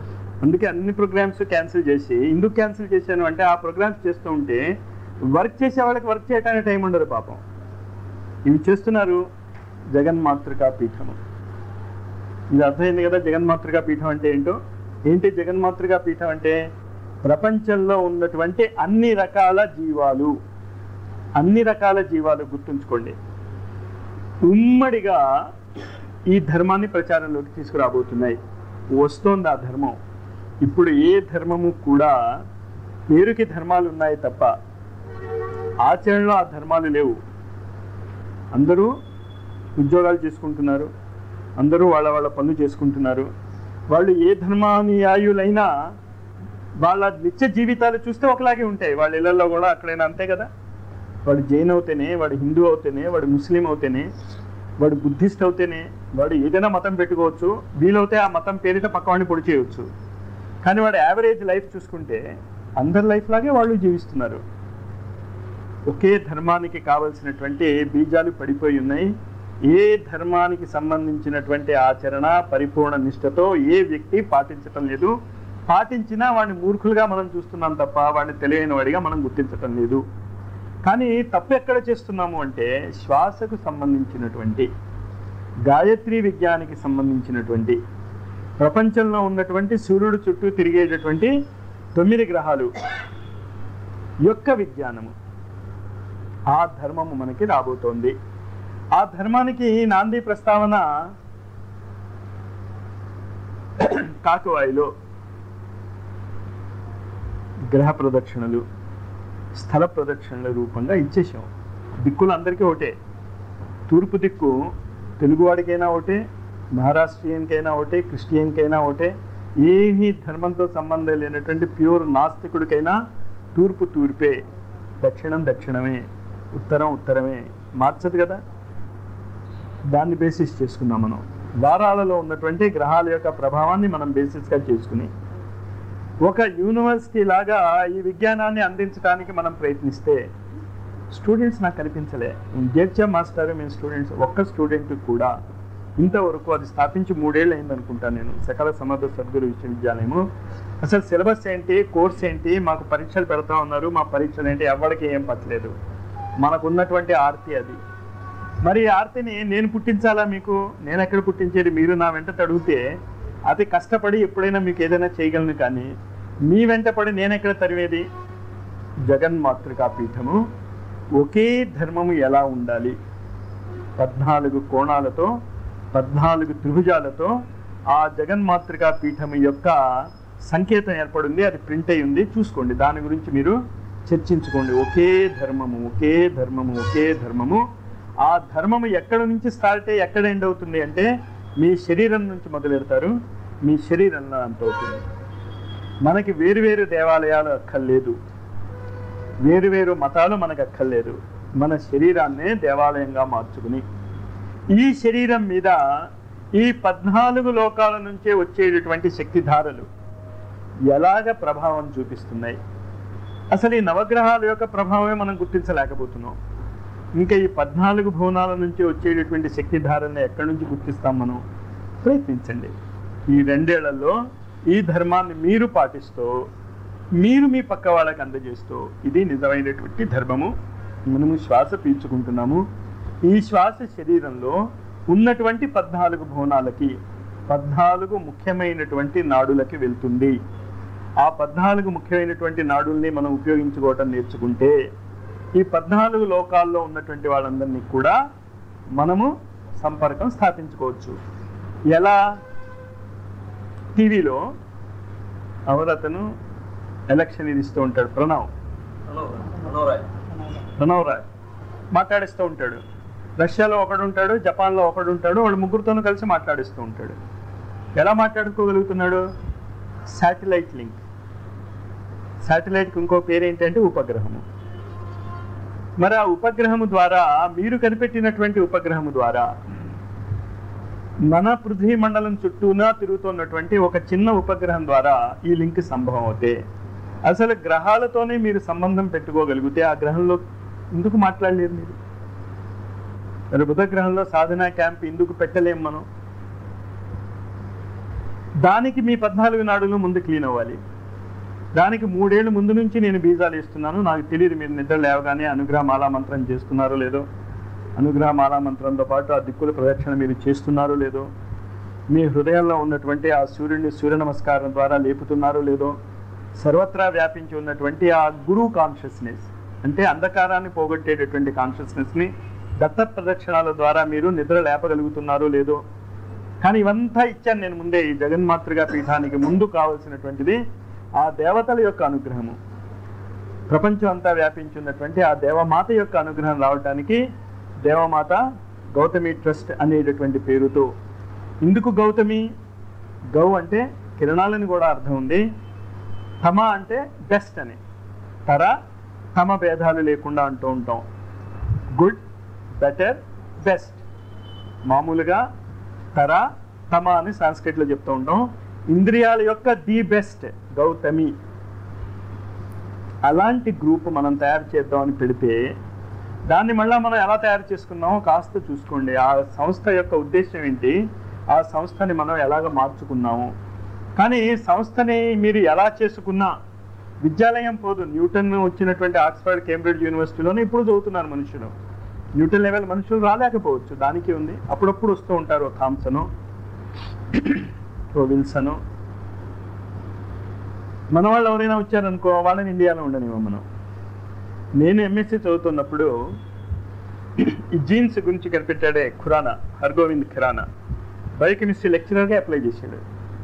అందుకే అన్ని ప్రోగ్రామ్స్ క్యాన్సిల్ చేసి ఎందుకు క్యాన్సిల్ చేశాను అంటే ఆ ప్రోగ్రామ్స్ చేస్తూ ఉంటే వర్క్ చేసే వాళ్ళకి వర్క్ చేయడానికి టైం ఉండదు పాపం ఇవి చేస్తున్నారు జగన్మాతృకా పీఠము ఇది అర్థమైంది కదా జగన్మాతృకా పీఠం అంటే ఏంటో ఏంటి జగన్మాతృకా పీఠం అంటే ప్రపంచంలో ఉన్నటువంటి అన్ని రకాల జీవాలు అన్ని రకాల జీవాలు గుర్తుంచుకోండి ఉమ్మడిగా ఈ ధర్మాన్ని ప్రచారంలోకి తీసుకురాబోతున్నాయి వస్తోంది ఆ ధర్మం ఇప్పుడు ఏ ధర్మము కూడా పేరుకి ధర్మాలు ఉన్నాయి తప్ప ఆచరణలో ఆ ధర్మాలు లేవు అందరూ ఉద్యోగాలు చేసుకుంటున్నారు అందరూ వాళ్ళ వాళ్ళ పనులు చేసుకుంటున్నారు వాళ్ళు ఏ ధర్మానుయాయులైనా వాళ్ళ నిత్య జీవితాలు చూస్తే ఒకలాగే ఉంటాయి వాళ్ళ ఇళ్లలో కూడా అక్కడైనా అంతే కదా వాడు జైన్ అవుతేనే వాడు హిందూ అవుతేనే వాడు ముస్లిం అవుతేనే వాడు బుద్ధిస్ట్ అవుతేనే వాడు ఏదైనా మతం పెట్టుకోవచ్చు వీలవుతే ఆ మతం పేరిట పక్కవాడిని పొడి చేయవచ్చు కానీ వాడు యావరేజ్ లైఫ్ చూసుకుంటే అందరి లైఫ్ లాగే వాళ్ళు జీవిస్తున్నారు ఒకే ధర్మానికి కావలసినటువంటి బీజాలు పడిపోయి ఉన్నాయి ఏ ధర్మానికి సంబంధించినటువంటి ఆచరణ పరిపూర్ణ నిష్టతో ఏ వ్యక్తి పాటించటం లేదు పాటించినా వాడిని మూర్ఖులుగా మనం చూస్తున్నాం తప్ప వాడిని తెలియని వాడిగా మనం గుర్తించటం లేదు కానీ తప్పు ఎక్కడ చేస్తున్నాము అంటే శ్వాసకు సంబంధించినటువంటి గాయత్రి విజ్ఞానికి సంబంధించినటువంటి ప్రపంచంలో ఉన్నటువంటి సూర్యుడు చుట్టూ తిరిగేటటువంటి తొమ్మిది గ్రహాలు యొక్క విజ్ఞానము ఆ ధర్మము మనకి రాబోతోంది ఆ ధర్మానికి నాంది ప్రస్తావన కాకువాయిలో గ్రహ ప్రదక్షిణలు స్థల ప్రదక్షిణల రూపంగా ఇచ్చేసాం దిక్కులు అందరికీ ఒకటే తూర్పు దిక్కు తెలుగువాడికైనా ఒకటే మహారాష్ట్రియన్కైనా ఒకటే క్రిస్టియన్కైనా ఒకటే ఏమీ ధర్మంతో సంబంధం లేనటువంటి ప్యూర్ నాస్తికుడికైనా తూర్పు తూర్పే దక్షిణం దక్షిణమే ఉత్తరం ఉత్తరమే మార్చదు కదా దాన్ని బేసిస్ చేసుకున్నాం మనం వారాలలో ఉన్నటువంటి గ్రహాల యొక్క ప్రభావాన్ని మనం బేసిస్గా చేసుకుని ఒక యూనివర్సిటీ లాగా ఈ విజ్ఞానాన్ని అందించడానికి మనం ప్రయత్నిస్తే స్టూడెంట్స్ నాకు కనిపించలే జడ్జా మాస్టర్ మేము స్టూడెంట్స్ ఒక్క స్టూడెంట్ కూడా ఇంతవరకు అది స్థాపించి మూడేళ్ళు అయింది అనుకుంటాను నేను సకల సమర్థ సద్గురు విశ్వవిద్యాలయము అసలు సిలబస్ ఏంటి కోర్స్ ఏంటి మాకు పరీక్షలు పెడతా ఉన్నారు మా పరీక్షలు ఏంటి ఎవరికి ఏం పట్టలేదు మనకు ఉన్నటువంటి ఆర్తి అది మరి ఈ ఆర్తిని నేను పుట్టించాలా మీకు నేను ఎక్కడ పుట్టించేది మీరు నా వెంట తడిగితే అతి కష్టపడి ఎప్పుడైనా మీకు ఏదైనా చేయగలను కానీ మీ వెంట పడి నేను ఎక్కడ తరివేది జగన్మాతృకా పీఠము ఒకే ధర్మము ఎలా ఉండాలి పద్నాలుగు కోణాలతో పద్నాలుగు త్రిభుజాలతో ఆ జగన్మాతృకా పీఠము యొక్క సంకేతం ఏర్పడింది అది ప్రింట్ అయి ఉంది చూసుకోండి దాని గురించి మీరు చర్చించుకోండి ఒకే ధర్మము ఒకే ధర్మము ఒకే ధర్మము ఆ ధర్మము ఎక్కడ నుంచి స్టార్ట్ అయ్యి ఎక్కడ ఎండ్ అవుతుంది అంటే మీ శరీరం నుంచి మొదలెడతారు మీ శరీరంలో అంత అవుతుంది మనకి వేరువేరు దేవాలయాలు అక్కర్లేదు వేరువేరు మతాలు మనకు అక్కర్లేదు మన శరీరాన్నే దేవాలయంగా మార్చుకుని ఈ శరీరం మీద ఈ పద్నాలుగు లోకాల నుంచే వచ్చేటటువంటి శక్తిధారలు ఎలాగ ప్రభావం చూపిస్తున్నాయి అసలు ఈ నవగ్రహాల యొక్క ప్రభావమే మనం గుర్తించలేకపోతున్నాం ఇంకా ఈ పద్నాలుగు భువనాల నుంచి వచ్చేటటువంటి శక్తిధారల్ని ఎక్కడి నుంచి గుర్తిస్తాం మనం ప్రయత్నించండి ఈ రెండేళ్లలో ఈ ధర్మాన్ని మీరు పాటిస్తూ మీరు మీ పక్క వాళ్ళకి అందజేస్తూ ఇది నిజమైనటువంటి ధర్మము మనము శ్వాస పీల్చుకుంటున్నాము ఈ శ్వాస శరీరంలో ఉన్నటువంటి పద్నాలుగు భువనాలకి పద్నాలుగు ముఖ్యమైనటువంటి నాడులకి వెళ్తుంది ఆ పద్నాలుగు ముఖ్యమైనటువంటి నాడుల్ని మనం ఉపయోగించుకోవటం నేర్చుకుంటే ఈ పద్నాలుగు లోకాల్లో ఉన్నటువంటి వాళ్ళందరినీ కూడా మనము సంపర్కం స్థాపించుకోవచ్చు ఎలా టీవీలో అవరతను ఎలక్షన్ ఇది ఇస్తూ ఉంటాడు ప్రణవ్ ప్రణవ్ రాయ్ మాట్లాడిస్తూ ఉంటాడు రష్యాలో ఒకడు ఉంటాడు జపాన్లో ఒకడు ఉంటాడు వాళ్ళు ముగ్గురుతోనూ కలిసి మాట్లాడిస్తూ ఉంటాడు ఎలా మాట్లాడుకోగలుగుతున్నాడు శాటిలైట్ లింక్ శాటిలైట్కి ఇంకో పేరు ఏంటంటే ఉపగ్రహము మరి ఆ ఉపగ్రహము ద్వారా మీరు కనిపెట్టినటువంటి ఉపగ్రహము ద్వారా మన పృథ్వీ మండలం చుట్టూనా తిరుగుతున్నటువంటి ఒక చిన్న ఉపగ్రహం ద్వారా ఈ లింక్ సంభవం అవుతే అసలు గ్రహాలతోనే మీరు సంబంధం పెట్టుకోగలిగితే ఆ గ్రహంలో ఎందుకు మాట్లాడలేరు మీరు మరి బుధ గ్రహంలో సాధనా క్యాంప్ ఎందుకు పెట్టలేం మనం దానికి మీ పద్నాలుగు నాడులు ముందు క్లీన్ అవ్వాలి దానికి మూడేళ్ళు ముందు నుంచి నేను బీజాలు ఇస్తున్నాను నాకు తెలియదు మీరు నిద్ర లేవగానే అనుగ్రహ మాలా మంత్రం చేస్తున్నారో లేదో అనుగ్రహ మాలా మంత్రంతో పాటు ఆ దిక్కుల ప్రదక్షిణ మీరు చేస్తున్నారో లేదో మీ హృదయంలో ఉన్నటువంటి ఆ సూర్యుడిని సూర్య నమస్కారం ద్వారా లేపుతున్నారో లేదో సర్వత్రా వ్యాపించి ఉన్నటువంటి ఆ గురు కాన్షియస్నెస్ అంటే అంధకారాన్ని పోగొట్టేటటువంటి కాన్షియస్నెస్ని దత్త ప్రదక్షిణాల ద్వారా మీరు నిద్ర లేపగలుగుతున్నారో లేదో కానీ ఇవంతా ఇచ్చాను నేను ముందే ఈ జగన్మాతృగా పీఠానికి ముందు కావలసినటువంటిది ఆ దేవతల యొక్క అనుగ్రహము ప్రపంచం అంతా వ్యాపించి ఉన్నటువంటి ఆ దేవమాత యొక్క అనుగ్రహం రావడానికి దేవమాత గౌతమి ట్రస్ట్ అనేటటువంటి పేరుతో ఇందుకు గౌతమి గౌ అంటే కిరణాలని కూడా అర్థం ఉంది తమ అంటే బెస్ట్ అని తర తమ భేదాలు లేకుండా అంటూ ఉంటాం గుడ్ బెటర్ బెస్ట్ మామూలుగా తర తమ అని సాంస్క్రిట్లో చెప్తూ ఉంటాం ఇంద్రియాల యొక్క ది బెస్ట్ గౌతమి అలాంటి గ్రూప్ మనం తయారు చేద్దామని పెడితే దాన్ని మళ్ళీ మనం ఎలా తయారు చేసుకున్నామో కాస్త చూసుకోండి ఆ సంస్థ యొక్క ఉద్దేశం ఏంటి ఆ సంస్థని మనం ఎలాగ మార్చుకున్నాము కానీ సంస్థని మీరు ఎలా చేసుకున్నా విద్యాలయం పోదు న్యూటన్ వచ్చినటువంటి ఆక్స్ఫర్డ్ కేంబ్రిడ్జ్ యూనివర్సిటీలోనే ఇప్పుడు చదువుతున్నారు మనుషులు న్యూటన్ లెవెల్ మనుషులు రాలేకపోవచ్చు దానికి ఉంది అప్పుడప్పుడు వస్తూ ఉంటారు ఓ థామ్సను ఓ విల్సను మన వాళ్ళు ఎవరైనా వచ్చారనుకో వాళ్ళని ఇండియాలో ఉండనివ్వం మనం నేను ఎంఎస్సి చదువుతున్నప్పుడు ఈ జీన్స్ గురించి కనిపెట్టాడే ఖురానా హర్గోవింద్ ఖురానా బయోకెమిస్ట్రీ లెక్చరర్గా అప్లై చేశాడు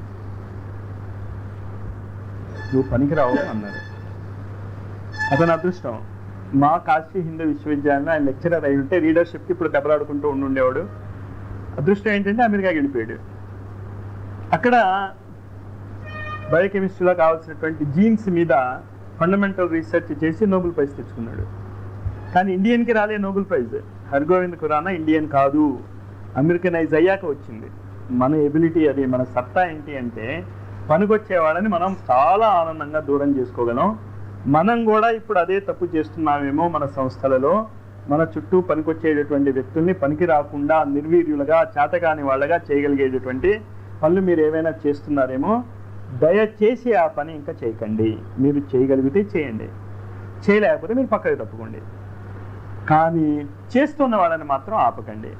నువ్వు పనికిరావు అన్నారు అతని అదృష్టం మా కాశీ హిందూ విశ్వవిద్యాలయంలో ఆయన లెక్చరర్ అయి ఉంటే లీడర్షిప్కి ఇప్పుడు దెబ్బలాడుకుంటూ ఉండుండేవాడు అదృష్టం ఏంటంటే అమెరికా వెళ్ళిపోయాడు అక్కడ బయోకెమిస్ట్రీలో కావాల్సినటువంటి జీన్స్ మీద ఫండమెంటల్ రీసెర్చ్ చేసి నోబెల్ ప్రైజ్ తెచ్చుకున్నాడు కానీ ఇండియన్కి రాలే Nobel prize Hargobind Khorana Indian కాదు అమెరికనైజ్ అయ్యాక వచ్చింది మన ఎబిలిటీ అది మన సత్తా ఏంటి అంటే పనికొచ్చే వాళ్ళని మనం చాలా ఆనందంగా దూరం చేసుకోగలం మనం కూడా ఇప్పుడు అదే తప్పు చేస్తున్నామేమో మన సంస్థలలో మన చుట్టూ పనికొచ్చేటటువంటి వ్యక్తుల్ని పనికి రాకుండా నిర్వీర్యులుగా చేతకాని వాళ్ళగా చేయగలిగేటటువంటి పనులు మీరు ఏమైనా చేస్తున్నారేమో దయచేసి ఆ పని ఇంకా చేయకండి మీరు చేయగలిగితే చేయండి చేయలేకపోతే మీరు పక్కకి తప్పుకోండి కానీ చేస్తున్న వాళ్ళని మాత్రం ఆపకండి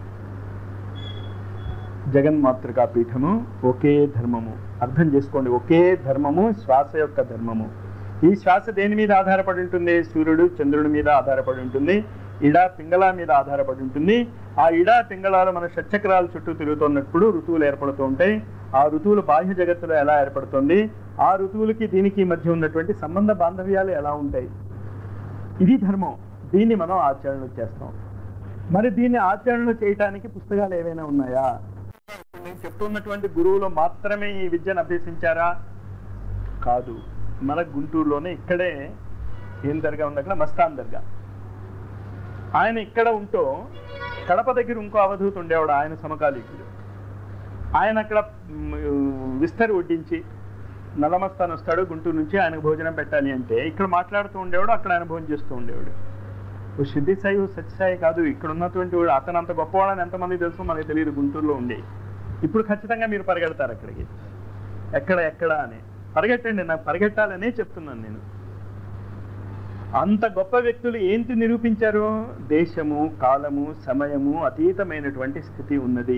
జగన్మాతృకా పీఠము ఒకే ధర్మము అర్థం చేసుకోండి ఒకే ధర్మము శ్వాస యొక్క ధర్మము ఈ శ్వాస దేని మీద ఆధారపడి ఉంటుంది సూర్యుడు చంద్రుడి మీద ఆధారపడి ఉంటుంది ఇడా పింగళ మీద ఆధారపడి ఉంటుంది ఆ ఇడా పింగళాలు మన షట్చక్రాల చుట్టూ తిరుగుతున్నప్పుడు ఋతువులు ఏర్పడుతూ ఉంటాయి ఆ ఋతువులు బాహ్య జగత్తులో ఎలా ఏర్పడుతుంది ఆ ఋతువులకి దీనికి మధ్య ఉన్నటువంటి సంబంధ బాంధవ్యాలు ఎలా ఉంటాయి ఇది ధర్మం దీన్ని మనం ఆచరణలో చేస్తాం మరి దీన్ని ఆచరణలో చేయటానికి పుస్తకాలు ఏవైనా ఉన్నాయా నేను చెప్తున్నటువంటి గురువులు మాత్రమే ఈ విద్యను అభ్యసించారా కాదు మన గుంటూరులోనే ఇక్కడే ఏం దర్గా ఉంది అక్కడ మస్తాన్ దర్గా ఆయన ఇక్కడ ఉంటూ కడప దగ్గర ఇంకో అవధూత ఉండేవాడు ఆయన సమకాలీకుడు ఆయన అక్కడ మ్, విస్తరి వడ్డించి నల్లమస్తాన్ వస్తాడు గుంటూరు నుంచి ఆయనకు భోజనం పెట్టాలి అంటే ఇక్కడ మాట్లాడుతూ ఉండేవాడు అక్కడ ఆయన భోజనం చేస్తూ ఉండేవాడు ఓ సిద్ధి సాయి ఓ సత్యసాయి కాదు ఇక్కడ ఉన్నటువంటి వాడు అతను అంత గొప్పవాడని ఎంతమంది తెలుసు మనకి తెలియదు గుంటూరులో ఉండి ఇప్పుడు ఖచ్చితంగా మీరు పరిగెడతారు అక్కడికి ఎక్కడ ఎక్కడ అని పరిగెట్టండి నాకు పరిగెట్టాలనే చెప్తున్నాను నేను అంత గొప్ప వ్యక్తులు ఏంటి నిరూపించారు దేశము కాలము సమయము అతీతమైనటువంటి స్థితి ఉన్నది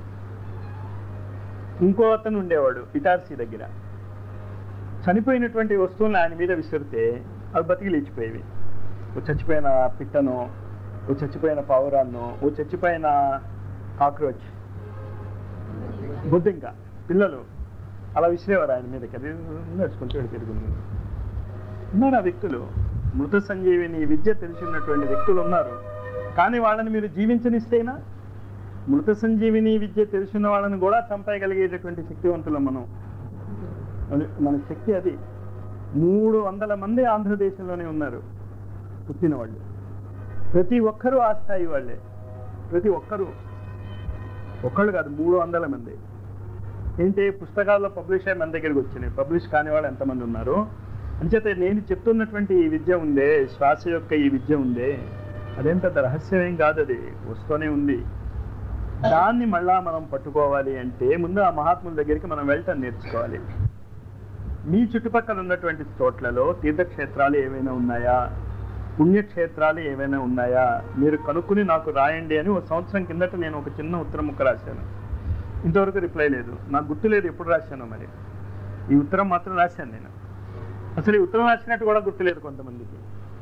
ఇంకో అతను ఉండేవాడు ఇటార్సీ దగ్గర చనిపోయినటువంటి వస్తువులను ఆయన మీద విసిరితే అవి బతికి లేచిపోయేవి ఓ చచ్చిపోయిన పిట్టను ఓ చచ్చిపోయిన పావురాన్ని ఓ చచ్చిపోయిన కాక్రోచ్ బుద్ధింక పిల్లలు అలా విసిరేవారు ఆయన మీదకి అది నడుచుకుంటూ తిరుగుతుంది ఉన్నారు ఆ వ్యక్తులు మృత సంజీవిని విద్య తెలిసినటువంటి వ్యక్తులు ఉన్నారు కానీ వాళ్ళని మీరు జీవించనిస్తేనా మృత సంజీవిని విద్య తెలిసిన వాళ్ళని కూడా చంపేయగలిగేటటువంటి శక్తివంతులు మనం అది- మన శక్తి అది మూడు వందల మంది ఆంధ్రదేశంలోనే ఉన్నారు పుట్టిన వాళ్ళు ప్రతి ఒక్కరూ ఆ స్థాయి వాళ్ళే ప్రతి ఒక్కరూ ఒక్కళ్ళు కాదు మూడు వందల మంది ఏంటి పుస్తకాల్లో పబ్లిష్ అయ్యి మన దగ్గరికి వచ్చినాయి పబ్లిష్ కాని వాళ్ళు ఎంతమంది ఉన్నారు అంచేత నేను చెప్తున్నటువంటి ఈ విద్య ఉందే శ్వాస యొక్క ఈ విద్య ఉందే అదేం పెద్ద రహస్యం ఏం కాదు అది వస్తూనే ఉంది దాన్ని మళ్ళా మనం పట్టుకోవాలి అంటే ముందు ఆ మహాత్ముల దగ్గరికి మనం వెళ్ళటం నేర్చుకోవాలి మీ చుట్టుపక్కల ఉన్నటువంటి చోట్లలో తీర్థక్షేత్రాలు ఏమైనా ఉన్నాయా పుణ్యక్షేత్రాలు ఏమైనా ఉన్నాయా మీరు కనుక్కుని నాకు రాయండి అని ఒక సంవత్సరం కిందట నేను ఒక చిన్న ఉత్తరం ముక్క రాశాను ఇంతవరకు రిప్లై లేదు నాకు గుర్తు లేదు ఎప్పుడు రాశాను మరి ఈ ఉత్తరం మాత్రం రాశాను నేను అసలు ఈ ఉత్తరం రాసినట్టు కూడా గుర్తులేదు కొంతమందికి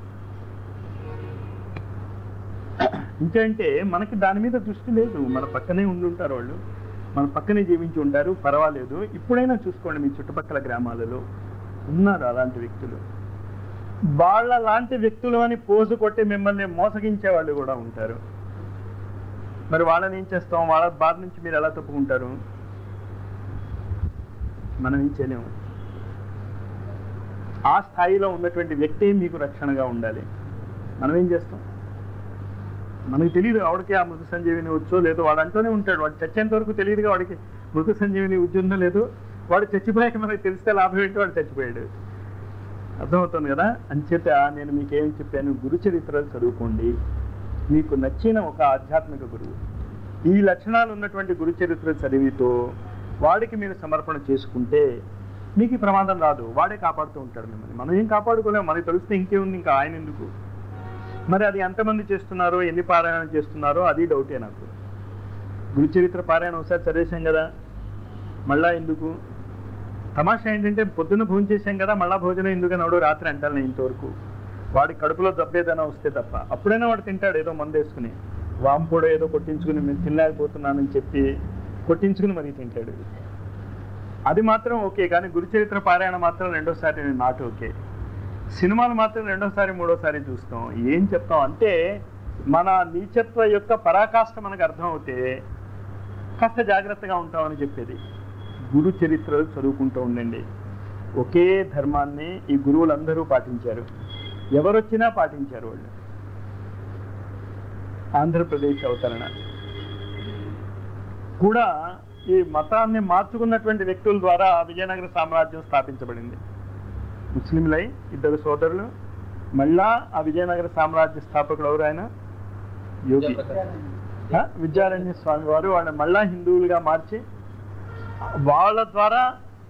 ఇంకేంటే మనకి దాని మీద దృష్టి లేదు మన పక్కనే ఉండి ఉంటారు వాళ్ళు మన పక్కనే జీవించి ఉంటారు పర్వాలేదు ఇప్పుడైనా చూసుకోండి మీ చుట్టుపక్కల గ్రామాలలో ఉన్నారు అలాంటి వ్యక్తులు వాళ్ళ లాంటి వ్యక్తులు అని పోజు కొట్టి మిమ్మల్ని మోసగించే వాళ్ళు కూడా ఉంటారు మరి వాళ్ళని ఏం చేస్తాం వాళ్ళ బాధ నుంచి మీరు ఎలా తప్పుకుంటారు మనం ఏం చేయలేము ఆ స్థాయిలో ఉన్నటువంటి వ్యక్తి మీకు రక్షణగా ఉండాలి మనం ఏం చేస్తాం మనకి తెలియదు ఆవిడకి ఆ మృత సంజీవిని వచ్చో లేదో వాడు అంటూనే ఉంటాడు వాడు చచ్చేంత వరకు తెలియదుగా వాడికి మృత సంజీవిని ఉద్యోగం లేదు వాడు చచ్చిపోయాక మనకి తెలిస్తే లాభం ఏంటి వాడు చచ్చిపోయాడు అర్థమవుతుంది కదా అంచేత నేను మీకేం చెప్పాను గురు చరిత్రలు చదువుకోండి మీకు నచ్చిన ఒక ఆధ్యాత్మిక గురువు ఈ లక్షణాలు ఉన్నటువంటి గురు చరిత్ర చదివితో వాడికి మీరు సమర్పణ చేసుకుంటే మీకు ఈ ప్రమాదం రాదు వాడే కాపాడుతూ ఉంటాడు మిమ్మల్ని మనం ఏం కాపాడుకోలేము మనకి తెలిస్తే ఇంకేముంది ఇంకా ఆయన ఎందుకు మరి అది ఎంతమంది చేస్తున్నారో ఎన్ని పారాయణం చేస్తున్నారో అది డౌటే నాకు గురు చరిత్ర పారాయణం ఒకసారి చదివేశాం కదా మళ్ళా ఎందుకు తమాషా ఏంటంటే పొద్దున్న భోజనం చేశాం కదా మళ్ళా భోజనం ఎందుకు అన్నాడు రాత్రి అంటాను నేను ఇంతవరకు వాడి కడుపులో దబ్బేదైనా వస్తే తప్ప అప్పుడైనా వాడు తింటాడు ఏదో మందు వేసుకుని వాంపొడో ఏదో కొట్టించుకుని నేను తినలేకపోతున్నానని చెప్పి కొట్టించుకుని మరీ తింటాడు అది మాత్రం ఓకే కానీ గురుచరిత్ర పారాయణ మాత్రం రెండోసారి నాట్ ఓకే సినిమాలు మాత్రం రెండోసారి మూడోసారి చూస్తాం ఏం చెప్తాం అంటే మన నీచత్వ యొక్క పరాకాష్ఠ మనకు అర్థం అవుతే కాస్త జాగ్రత్తగా ఉంటామని చెప్పేది గురు చరిత్రలు చదువుకుంటూ ఉండండి ఒకే ధర్మాన్ని ఈ గురువులందరూ పాటించారు ఎవరొచ్చినా పాటించారు వాళ్ళు ఆంధ్రప్రదేశ్ అవతరణ కూడా ఈ మతాన్ని మార్చుకున్నటువంటి వ్యక్తుల ద్వారా విజయనగర సామ్రాజ్యం స్థాపించబడింది ముస్లింలై ఇద్దరు సోదరులు మళ్ళా ఆ విజయనగర సామ్రాజ్య స్థాపకుడు ఎవరు ఆయన యోగి ఆ? విద్యారణ్య స్వామి వారు వాళ్ళని మళ్ళా హిందువులుగా మార్చి వాళ్ళ ద్వారా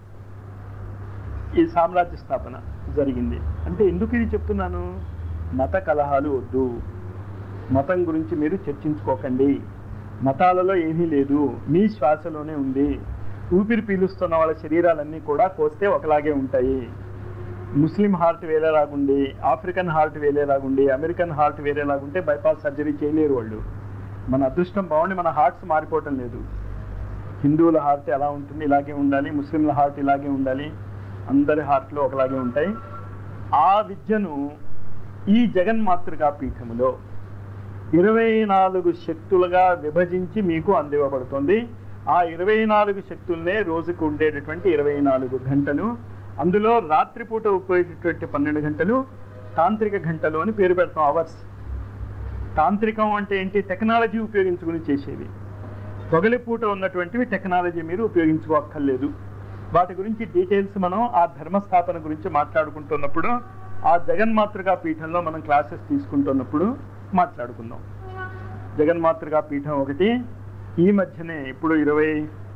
ఈ సామ్రాజ్య స్థాపన జరిగింది అంటే ఎందుకు ఇది చెప్తున్నాను మత కలహాలు వద్దు మతం గురించి మీరు చర్చించుకోకండి మతాలలో ఏమీ లేదు మీ శ్వాసలోనే ఉంది ఊపిరి పీలుస్తున్న వాళ్ళ శరీరాలన్నీ కూడా కోస్తే ఒకలాగే ఉంటాయి ముస్లిం హార్ట్ వేరేలాగుండి ఆఫ్రికన్ హార్ట్ వేరేలాగుండి అమెరికన్ హార్ట్ వేరేలాగుంటే బైపాస్ సర్జరీ చేయలేరు వాళ్ళు మన అదృష్టం బాగుండి మన హార్ట్స్ మారిపోవటం లేదు హిందువుల హార్ట్ ఎలా ఉంటుంది ఇలాగే ఉండాలి ముస్లింల హార్ట్ ఇలాగే ఉండాలి అందరి హార్ట్లు ఒకలాగే ఉంటాయి ఆ విద్యను ఈ జగన్మాతృకా పీఠములో ఇరవై నాలుగు శక్తులుగా విభజించి మీకు అందివ్వబడుతుంది ఆ ఇరవై నాలుగు శక్తులనే రోజుకు ఉండేటటువంటి ఇరవై నాలుగు గంటలు అందులో రాత్రిపూట ఉపయోగేటటువంటి పన్నెండు గంటలు తాంత్రిక గంటలు అని పేరు పెడతాం అవర్స్ తాంత్రికం అంటే ఏంటి టెక్నాలజీ ఉపయోగించుకుని చేసేవి పొగలిపూట ఉన్నటువంటివి టెక్నాలజీ మీరు ఉపయోగించుకోక్కర్లేదు వాటి గురించి డీటెయిల్స్ మనం ఆ ధర్మస్థాపన గురించి మాట్లాడుకుంటున్నప్పుడు ఆ జగన్మాతృకా పీఠంలో మనం క్లాసెస్ తీసుకుంటున్నప్పుడు మాట్లాడుకుందాం జగన్మాతృకా పీఠం ఒకటి ఈ మధ్యనే ఇప్పుడు ఇరవై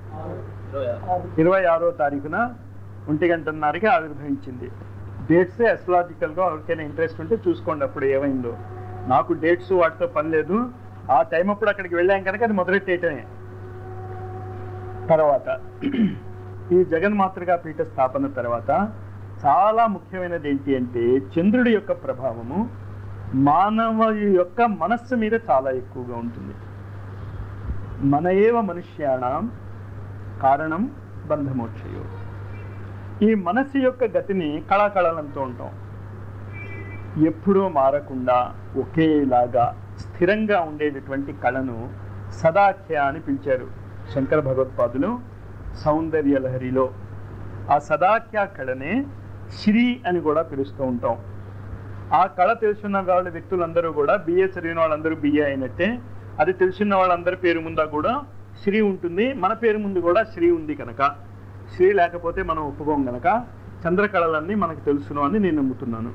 ఇరవై ఆరో తారీఖున ఒంటి గంటన్నరకి ఆవిర్భవించింది డేట్స్ అస్ట్రాలజికల్గా ఎవరికైనా ఇంట్రెస్ట్ ఉంటే చూసుకోండి అప్పుడు ఏమైందో నాకు డేట్స్ వాటితో పని లేదు ఆ టైం అప్పుడు అక్కడికి వెళ్ళాం కనుక అది మొదలెట్టేయటమే తర్వాత ఈ జగన్మాతృగా పీఠ స్థాపన తర్వాత చాలా ముఖ్యమైనది ఏంటి అంటే చంద్రుడి యొక్క ప్రభావము మానవ యొక్క మనస్సు మీద చాలా ఎక్కువగా ఉంటుంది మన ఏవ మనుష్యాణం కారణం బంధమోక్షయో ఈ మనస్సు యొక్క గతిని కళాకళలంతో ఉంటాం ఎప్పుడూ మారకుండా ఒకేలాగా స్థిరంగా ఉండేటటువంటి కళను సదాఖ్య అని పిలిచారు శంకర భగవత్పాదులు సౌందర్య లహరిలో ఆ సదాఖ్య కళనే శ్రీ అని కూడా పిలుస్తూ ఉంటాం ఆ కళ తెలుసున్న వాళ్ళ వ్యక్తులందరూ కూడా బిఏ చదివిన వాళ్ళందరూ బిఏ అయినట్టే అది తెలిసిన వాళ్ళందరి పేరు ముందా కూడా శ్రీ ఉంటుంది మన పేరు ముందు కూడా శ్రీ ఉంది కనుక శ్రీ లేకపోతే మనం ఒప్పుకోం గనక చంద్రకళలన్నీ మనకు తెలుసును అని నేను నమ్ముతున్నాను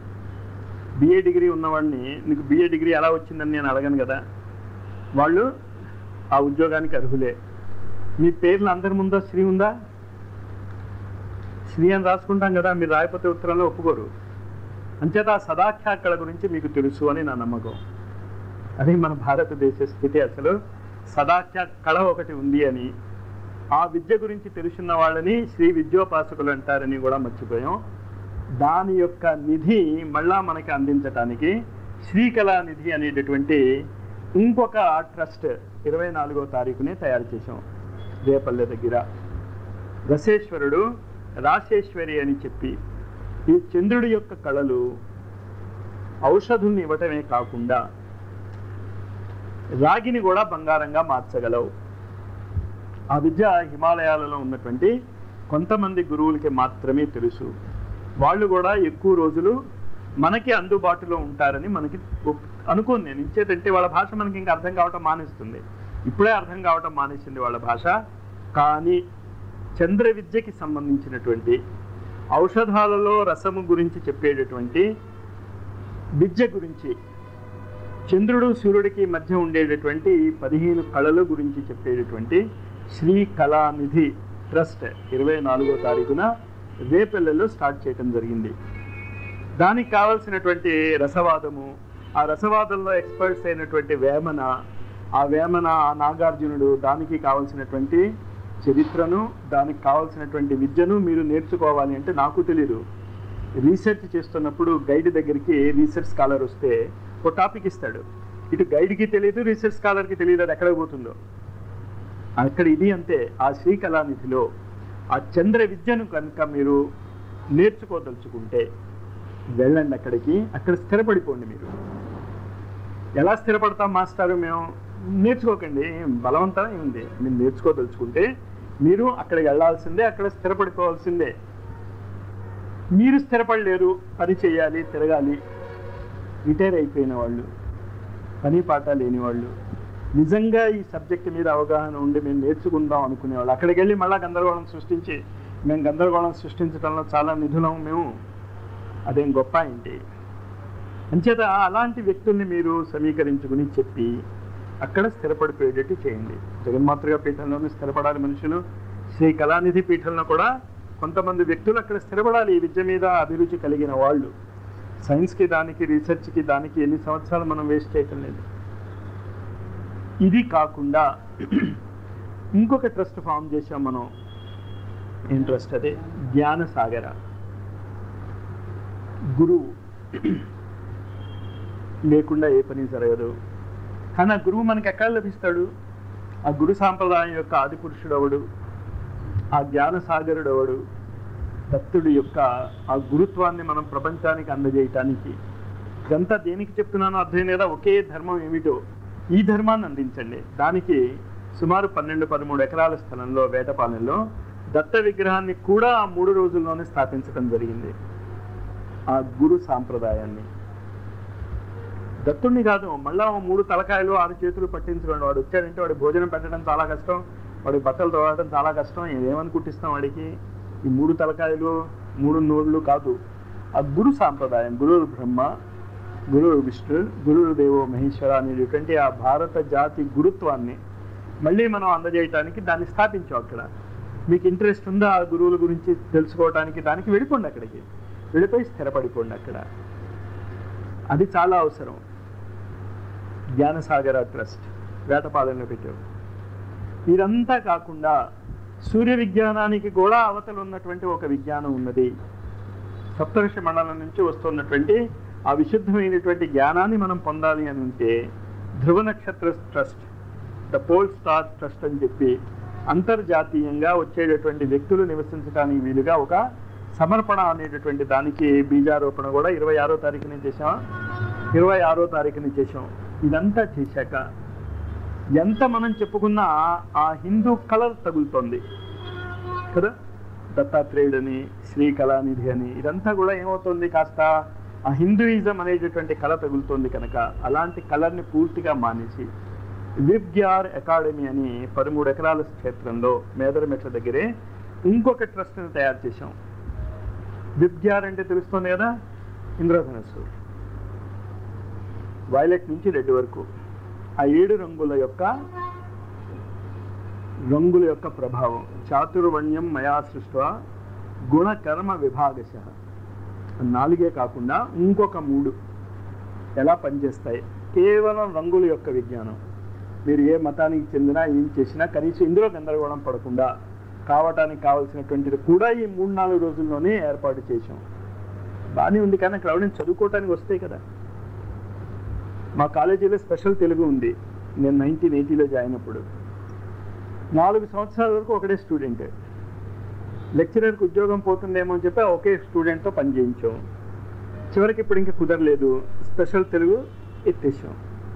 బిఏ డిగ్రీ ఉన్నవాడిని నీకు బిఏ డిగ్రీ ఎలా వచ్చిందని నేను అడగను కదా వాళ్ళు ఆ ఉద్యోగానికి అర్హులే మీ పేర్లు అందరి ముందో శ్రీ ఉందా శ్రీ అని రాసుకుంటాం కదా మీరు రాయపోతే ఉత్తరంలో ఒప్పుకోరు అంచేత ఆ సదాఖ్యా కళ గురించి మీకు తెలుసు అని నా నమ్మకం అది మన భారతదేశ స్థితి అసలు సదాఖ్య కళ ఒకటి ఉంది అని ఆ విద్య గురించి తెలుసున్న వాళ్ళని శ్రీ విద్యోపాసకులు అంటారని కూడా మర్చిపోయాం దాని యొక్క నిధి మళ్ళా మనకి అందించటానికి శ్రీకళా నిధి అనేటటువంటి ఇంకొక ట్రస్ట్ ఇరవై నాలుగో తారీఖునే తయారు చేసాం రేపల్లె దగ్గర రసేశ్వరుడు రాశేశ్వరి అని చెప్పి ఈ చంద్రుడి యొక్క కళలు ఔషధుల్ని ఇవ్వటమే కాకుండా రాగిని కూడా బంగారంగా మార్చగలవు ఆ విద్య హిమాలయాలలో ఉన్నటువంటి కొంతమంది గురువులకి మాత్రమే తెలుసు వాళ్ళు కూడా ఎక్కువ రోజులు మనకి అందుబాటులో ఉంటారని మనకి ఒప్- అనుకోను నేను ఇచ్చేదంటే వాళ్ళ భాష మనకి ఇంకా అర్థం కావటం మానేస్తుంది ఇప్పుడే అర్థం కావటం మానేసింది వాళ్ళ భాష కానీ చంద్ర విద్యకి సంబంధించినటువంటి ఔషధాలలో రసము గురించి చెప్పేటటువంటి విద్య గురించి చంద్రుడు సూర్యుడికి మధ్య ఉండేటటువంటి పదిహేను కళల గురించి చెప్పేటటువంటి శ్రీ కళానిధి ట్రస్ట్ ఇరవై నాలుగో తారీఖున రేపెల్లెలో స్టార్ట్ చేయడం జరిగింది దానికి కావలసినటువంటి రసవాదము ఆ రసవాదంలో ఎక్స్పర్ట్స్ అయినటువంటి వేమన ఆ వేమన ఆ నాగార్జునుడు దానికి కావలసినటువంటి చరిత్రను దానికి కావలసినటువంటి విద్యను మీరు నేర్చుకోవాలి అంటే నాకు తెలీదు రీసెర్చ్ చేస్తున్నప్పుడు గైడ్ దగ్గరికి రీసెర్చ్ స్కాలర్ వస్తే ఒక టాపిక్ ఇస్తాడు ఇటు గైడ్కి తెలియదు రీసెర్చ్ స్కాలర్కి తెలియదు అది ఎక్కడ పోతుందో అక్కడ ఇది అంతే ఆ శ్రీకళానిధిలో ఆ చంద్ర విద్యను కనుక మీరు నేర్చుకోదలుచుకుంటే వెళ్ళండి అక్కడికి అక్కడ స్థిరపడిపోండి మీరు ఎలా స్థిరపడతాం మాస్టారు మేము నేర్చుకోకండి ఏం బలవంతం ఉంది మీరు నేర్చుకోదలుచుకుంటే మీరు అక్కడికి వెళ్ళాల్సిందే అక్కడ స్థిరపడిపోవాల్సిందే మీరు స్థిరపడలేరు పని చేయాలి తిరగాలి రిటైర్ అయిపోయిన వాళ్ళు పని పాట లేని వాళ్ళు నిజంగా ఈ సబ్జెక్ట్ మీద అవగాహన ఉండి మేము నేర్చుకుందాం అనుకునేవాళ్ళు అక్కడికి వెళ్ళి మళ్ళీ గందరగోళం సృష్టించి మేము గందరగోళం సృష్టించడంలో చాలా నిధులం మేము అదేం గొప్ప ఏంటి అంచేత అలాంటి వ్యక్తుల్ని మీరు సమీకరించుకుని చెప్పి అక్కడ స్థిరపడిపోయేటట్టు చేయండి జగన్మాతృగా పీఠంలోనే స్థిరపడాలి మనుషులు శ్రీ కళానిధి పీఠంలో కూడా కొంతమంది వ్యక్తులు అక్కడ స్థిరపడాలి ఈ విద్య మీద అభిరుచి కలిగిన వాళ్ళు సైన్స్కి దానికి రీసెర్చ్కి దానికి ఎన్ని సంవత్సరాలు మనం వేస్ట్ చేయటం లేదు ఇది కాకుండా ఇంకొక ట్రస్ట్ ఫామ్ చేసాం మనం ఏం ట్రస్ట్ అదే జ్ఞాన సాగర గురువు లేకుండా ఏ పని జరగదు కానీ ఆ గురువు మనకి ఎక్కడ లభిస్తాడు ఆ గురు సాంప్రదాయం యొక్క ఆది పురుషుడు అవడు ఆ జ్ఞాన సాగరుడు అవడు దత్తుడి యొక్క ఆ గురుత్వాన్ని మనం ప్రపంచానికి అందజేయటానికి ఇదంతా దేనికి చెప్తున్నానో అర్థం లేదా ఒకే ధర్మం ఏమిటో ఈ ధర్మాన్ని అందించండి దానికి సుమారు పన్నెండు పదమూడు ఎకరాల స్థలంలో వేటపాలెంలో దత్త విగ్రహాన్ని కూడా ఆ మూడు రోజుల్లోనే స్థాపించడం జరిగింది ఆ గురు సాంప్రదాయాన్ని దత్తుడిని కాదు మళ్ళా ఓ మూడు తలకాయలు ఆరు చేతులు పట్టించుకోండి వాడు వచ్చాడంటే వాడి భోజనం పెట్టడం చాలా కష్టం వాడి బట్టలు తోడటం చాలా కష్టం ఏమని కుట్టిస్తాం వాడికి ఈ మూడు తలకాయలు మూడు నోళ్ళు కాదు ఆ గురు సాంప్రదాయం గురువు బ్రహ్మ గురువు విష్ణు గురువు దేవో మహేశ్వర అనేటువంటి ఆ భారత జాతి గురుత్వాన్ని మళ్ళీ మనం అందజేయటానికి దాన్ని స్థాపించాం అక్కడ మీకు ఇంట్రెస్ట్ ఉందా ఆ గురువుల గురించి తెలుసుకోవడానికి దానికి వెళ్ళిపోండి అక్కడికి వెళ్ళిపోయి స్థిరపడిపోండి అక్కడ అది చాలా అవసరం జ్ఞానసాగర ట్రస్ట్ వేటపాలెంలో పెట్టారు ఇదంతా కాకుండా సూర్య విజ్ఞానానికి కూడా అవతలు ఉన్నటువంటి ఒక విజ్ఞానం ఉన్నది సప్తర్షి మండలం నుంచి వస్తున్నటువంటి ఆ విశుద్ధమైనటువంటి జ్ఞానాన్ని మనం పొందాలి అని ఉంటే Dhruva Nakshatra trust the pole star trust అని చెప్పి అంతర్జాతీయంగా వచ్చేటటువంటి వ్యక్తులు నివసించడానికి వీలుగా ఒక సమర్పణ అనేటటువంటి దానికి బీజారోపణ కూడా ఇరవై ఆరో తారీఖున చేసాం ఇరవై ఆరో తారీఖున చేసాం ఇదంతా చేశాక ఎంత మనం చెప్పుకున్నా ఆ హిందూ కలర్ తగులుతోంది కదా దత్తాత్రేయుడని శ్రీ కళానిధి అని ఇదంతా కూడా ఏమవుతుంది కాస్త ఆ హిందూయిజం అనేటటువంటి కళ తగులుతోంది కనుక అలాంటి కలర్ని పూర్తిగా మానేసి విబ్గ్యార్ అకాడమీ అని పదమూడు ఎకరాల క్షేత్రంలో మేదరమెట్ల దగ్గరే ఇంకొక ట్రస్ట్ని తయారు చేశాం విబ్గ్యార్ అంటే తెలుస్తుంది కదా ఇంద్రధనస్సు వైలెట్ నుంచి రెడ్ వరకు ఆ ఏడు రంగుల యొక్క రంగుల యొక్క ప్రభావం చాతుర్వర్ణ్యం మయా సృష్ట గుణకర్మ విభాగశ నాలుగే కాకుండా ఇంకొక మూడు ఎలా పనిచేస్తాయి కేవలం రంగుల యొక్క విజ్ఞానం మీరు ఏ మతానికి చెందినా ఏం చేసినా కనీసం ఇందులో గందరగోళం పడకుండా కావటానికి కావాల్సినటువంటిది కూడా ఈ మూడు నాలుగు రోజుల్లోనే ఏర్పాటు చేశాం బాగానే ఉంది కానీ అక్కడ ఎవరైనా చదువుకోవటానికి వస్తాయి కదా మా కాలేజీలో స్పెషల్ తెలుగు ఉంది నేను నైన్టీన్ ఎయిటీలో జాయిన్ అప్పుడు నాలుగు సంవత్సరాల వరకు ఒకటే స్టూడెంట్ లెక్చరర్కి ఉద్యోగం పోతుందేమో అని చెప్పి ఒకే స్టూడెంట్తో పని చేయించాం చివరికి ఇప్పుడు ఇంకా కుదరలేదు స్పెషల్ తెలుగు ఎత్తేసాం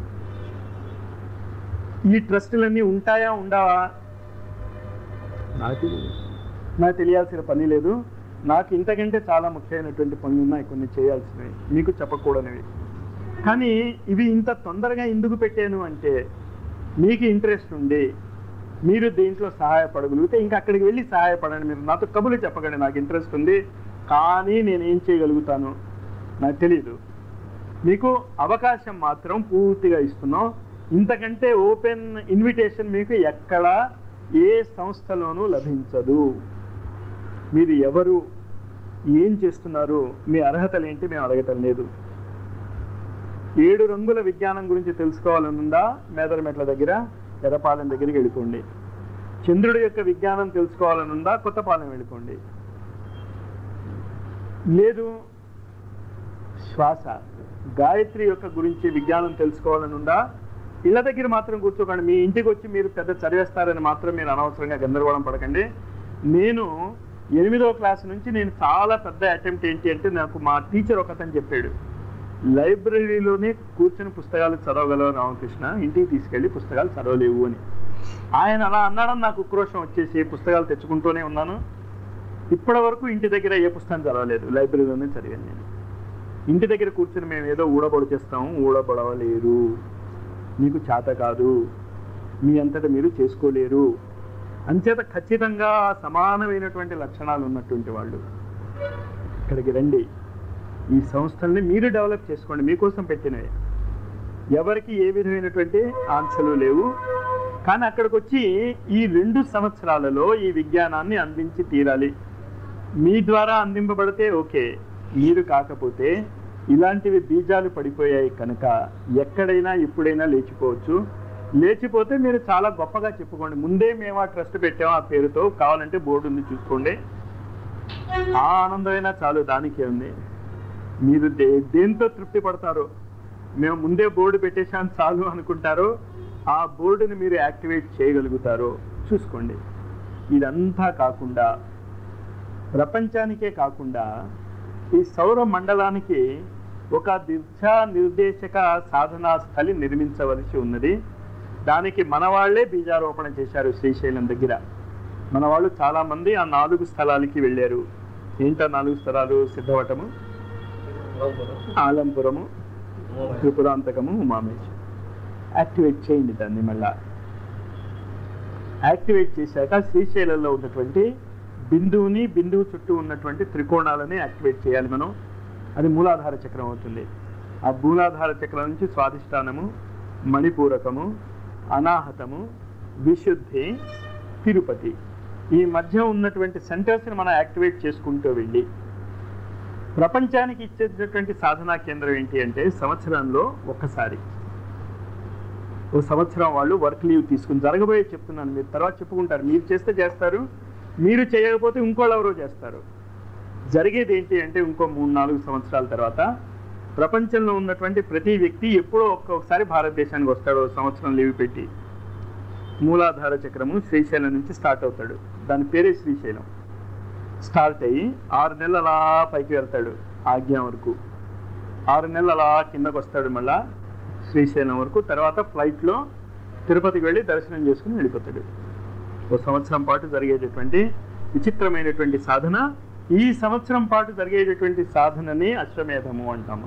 ఈ ట్రస్టులన్నీ ఉంటాయా ఉండవా నాకు తెలియదు నాకు తెలియాల్సిన పని లేదు నాకు ఇంతకంటే చాలా ముఖ్యమైనటువంటి పనులు ఉన్నాయి కొన్ని చేయాల్సినవి మీకు చెప్పకూడనివి కానీ ఇవి ఇంత తొందరగా ఎందుకు పెట్టాను అంటే మీకు ఇంట్రెస్ట్ ఉండి మీరు దీంట్లో సహాయపడగలిగితే ఇంకా అక్కడికి వెళ్ళి సహాయపడండి మీరు నాతో కబులు చెప్పకండి నాకు ఇంట్రెస్ట్ ఉంది కానీ నేను ఏం చేయగలుగుతాను నాకు తెలియదు మీకు అవకాశం మాత్రం పూర్తిగా ఇస్తున్నాం ఇంతకంటే ఓపెన్ ఇన్విటేషన్ మీకు ఎక్కడ ఏ సంస్థలోనూ లభించదు మీరు ఎవరు ఏం చేస్తున్నారు మీ అర్హతలు ఏంటి మేము అడగటం లేదు ఏడు రంగుల విజ్ఞానం గురించి తెలుసుకోవాలనుందా మేదరమెట్ల దగ్గర ఎర్రపాలెం దగ్గరికి వెళ్ళిపోండి చంద్రుడి యొక్క విజ్ఞానం తెలుసుకోవాలనుందా కొత్తపాలెం వెళ్ళిపోండి లేదు శ్వాస గాయత్రి యొక్క గురించి విజ్ఞానం తెలుసుకోవాలనుందా ఇళ్ళ దగ్గర మాత్రం కూర్చోకండి మీ ఇంటికి వచ్చి మీరు పెద్ద చదివేస్తారని మాత్రం మీరు అనవసరంగా గందరగోళం పడకండి నేను ఎనిమిదో క్లాస్ నుంచి నేను చాలా పెద్ద అటెంప్ట్ ఏంటి అంటే నాకు మా టీచర్ ఒకతను చెప్పాడు లైబ్రరీలోనే కూర్చొని పుస్తకాలు చదవగలవు రామకృష్ణ ఇంటికి తీసుకెళ్ళి పుస్తకాలు చదవలేవు అని ఆయన అలా అన్నాడని నాకు ఉక్రోషం వచ్చేసి పుస్తకాలు తెచ్చుకుంటూనే ఉన్నాను ఇప్పటి వరకు ఇంటి దగ్గర ఏ పుస్తకం చదవలేదు లైబ్రరీలోనే చదివాను నేను ఇంటి దగ్గర కూర్చొని మేము ఏదో ఊడబొడ చేస్తాము ఊడబడవలేరు మీకు చేత కాదు మీ అంతటా మీరు చేసుకోలేరు అంచేత ఖచ్చితంగా సమానమైనటువంటి లక్షణాలు ఉన్నటువంటి వాళ్ళు ఇక్కడికి రండి ఈ సంస్థల్ని మీరు డెవలప్ చేసుకోండి మీకోసం పెట్టినవి ఎవరికి ఏ విధమైనటువంటి ఆంక్షలు లేవు కానీ అక్కడికి వచ్చి ఈ రెండు సంవత్సరాలలో ఈ విజ్ఞానాన్ని అందించి తీరాలి మీ ద్వారా అందింపబడితే ఓకే మీరు కాకపోతే ఇలాంటివి బీజాలు పడిపోయాయి కనుక ఎక్కడైనా ఎప్పుడైనా లేచిపోవచ్చు లేచిపోతే మీరు చాలా గొప్పగా చెప్పుకోండి ముందే మేము ఆ ట్రస్ట్ పెట్టాము ఆ పేరుతో కావాలంటే బోర్డు ఉంది చూసుకోండి ఆ ఆనందమైనా చాలు దానికే ఉంది మీరు దే దేంతో తృప్తి పడతారో మేము ముందే బోర్డు పెట్టేశాం చాలు అనుకుంటారో ఆ బోర్డుని మీరు యాక్టివేట్ చేయగలుగుతారో చూసుకోండి ఇదంతా కాకుండా ప్రపంచానికే కాకుండా ఈ సౌర మండలానికి ఒక దిశా నిర్దేశక సాధనా స్థలి నిర్మించవలసి ఉన్నది దానికి మన వాళ్ళే బీజారోపణ చేశారు శ్రీశైలం దగ్గర మన వాళ్ళు చాలా మంది ఆ నాలుగు స్థలాలకి వెళ్ళారు ఏంటా నాలుగు స్థలాలు సిద్ధవటము ఆలంపురము త్రిపురాంతకము ఉమామేశ్వరం యాక్టివేట్ చేయండి దాన్ని మళ్ళా యాక్టివేట్ చేశాక శ్రీశైలంలో ఉన్నటువంటి బిందువుని బిందువు చుట్టూ ఉన్నటువంటి త్రికోణాలని యాక్టివేట్ చేయాలి మనం అది మూలాధార చక్రం అవుతుంది ఆ మూలాధార చక్రం నుంచి స్వాధిష్టానము మణిపూరకము అనాహతము విశుద్ధి తిరుపతి ఈ మధ్య ఉన్నటువంటి సెంటర్స్ని మనం యాక్టివేట్ చేసుకుంటూ వెళ్ళి ప్రపంచానికి ఇచ్చేటటువంటి సాధనా కేంద్రం ఏంటి అంటే సంవత్సరంలో ఒక్కసారి ఓ సంవత్సరం వాళ్ళు వర్క్ లీవ్ తీసుకుని జరగబోయే చెప్తున్నాను మీరు తర్వాత చెప్పుకుంటారు మీరు చేస్తే చేస్తారు మీరు చేయకపోతే ఇంకోళ్ళు ఎవరో చేస్తారు జరిగేది ఏంటి అంటే ఇంకో మూడు నాలుగు సంవత్సరాల తర్వాత ప్రపంచంలో ఉన్నటువంటి ప్రతి వ్యక్తి ఎప్పుడో ఒక్కొక్కసారి భారతదేశానికి వస్తాడు ఓ సంవత్సరం లీవ్ పెట్టి మూలాధార చక్రము శ్రీశైలం నుంచి స్టార్ట్ అవుతాడు దాని పేరే శ్రీశైలం స్టార్ట్ అయ్యి ఆరు నెలలు అలా పైకి వెళ్తాడు ఆజ్ఞ వరకు ఆరు నెలలు అలా కిందకు వస్తాడు మళ్ళా శ్రీశైలం వరకు తర్వాత ఫ్లైట్లో తిరుపతికి వెళ్ళి దర్శనం చేసుకుని వెళ్ళిపోతాడు ఓ సంవత్సరం పాటు జరిగేటటువంటి విచిత్రమైనటువంటి సాధన ఈ సంవత్సరం పాటు జరిగేటటువంటి సాధనని అశ్వమేధము అంటాము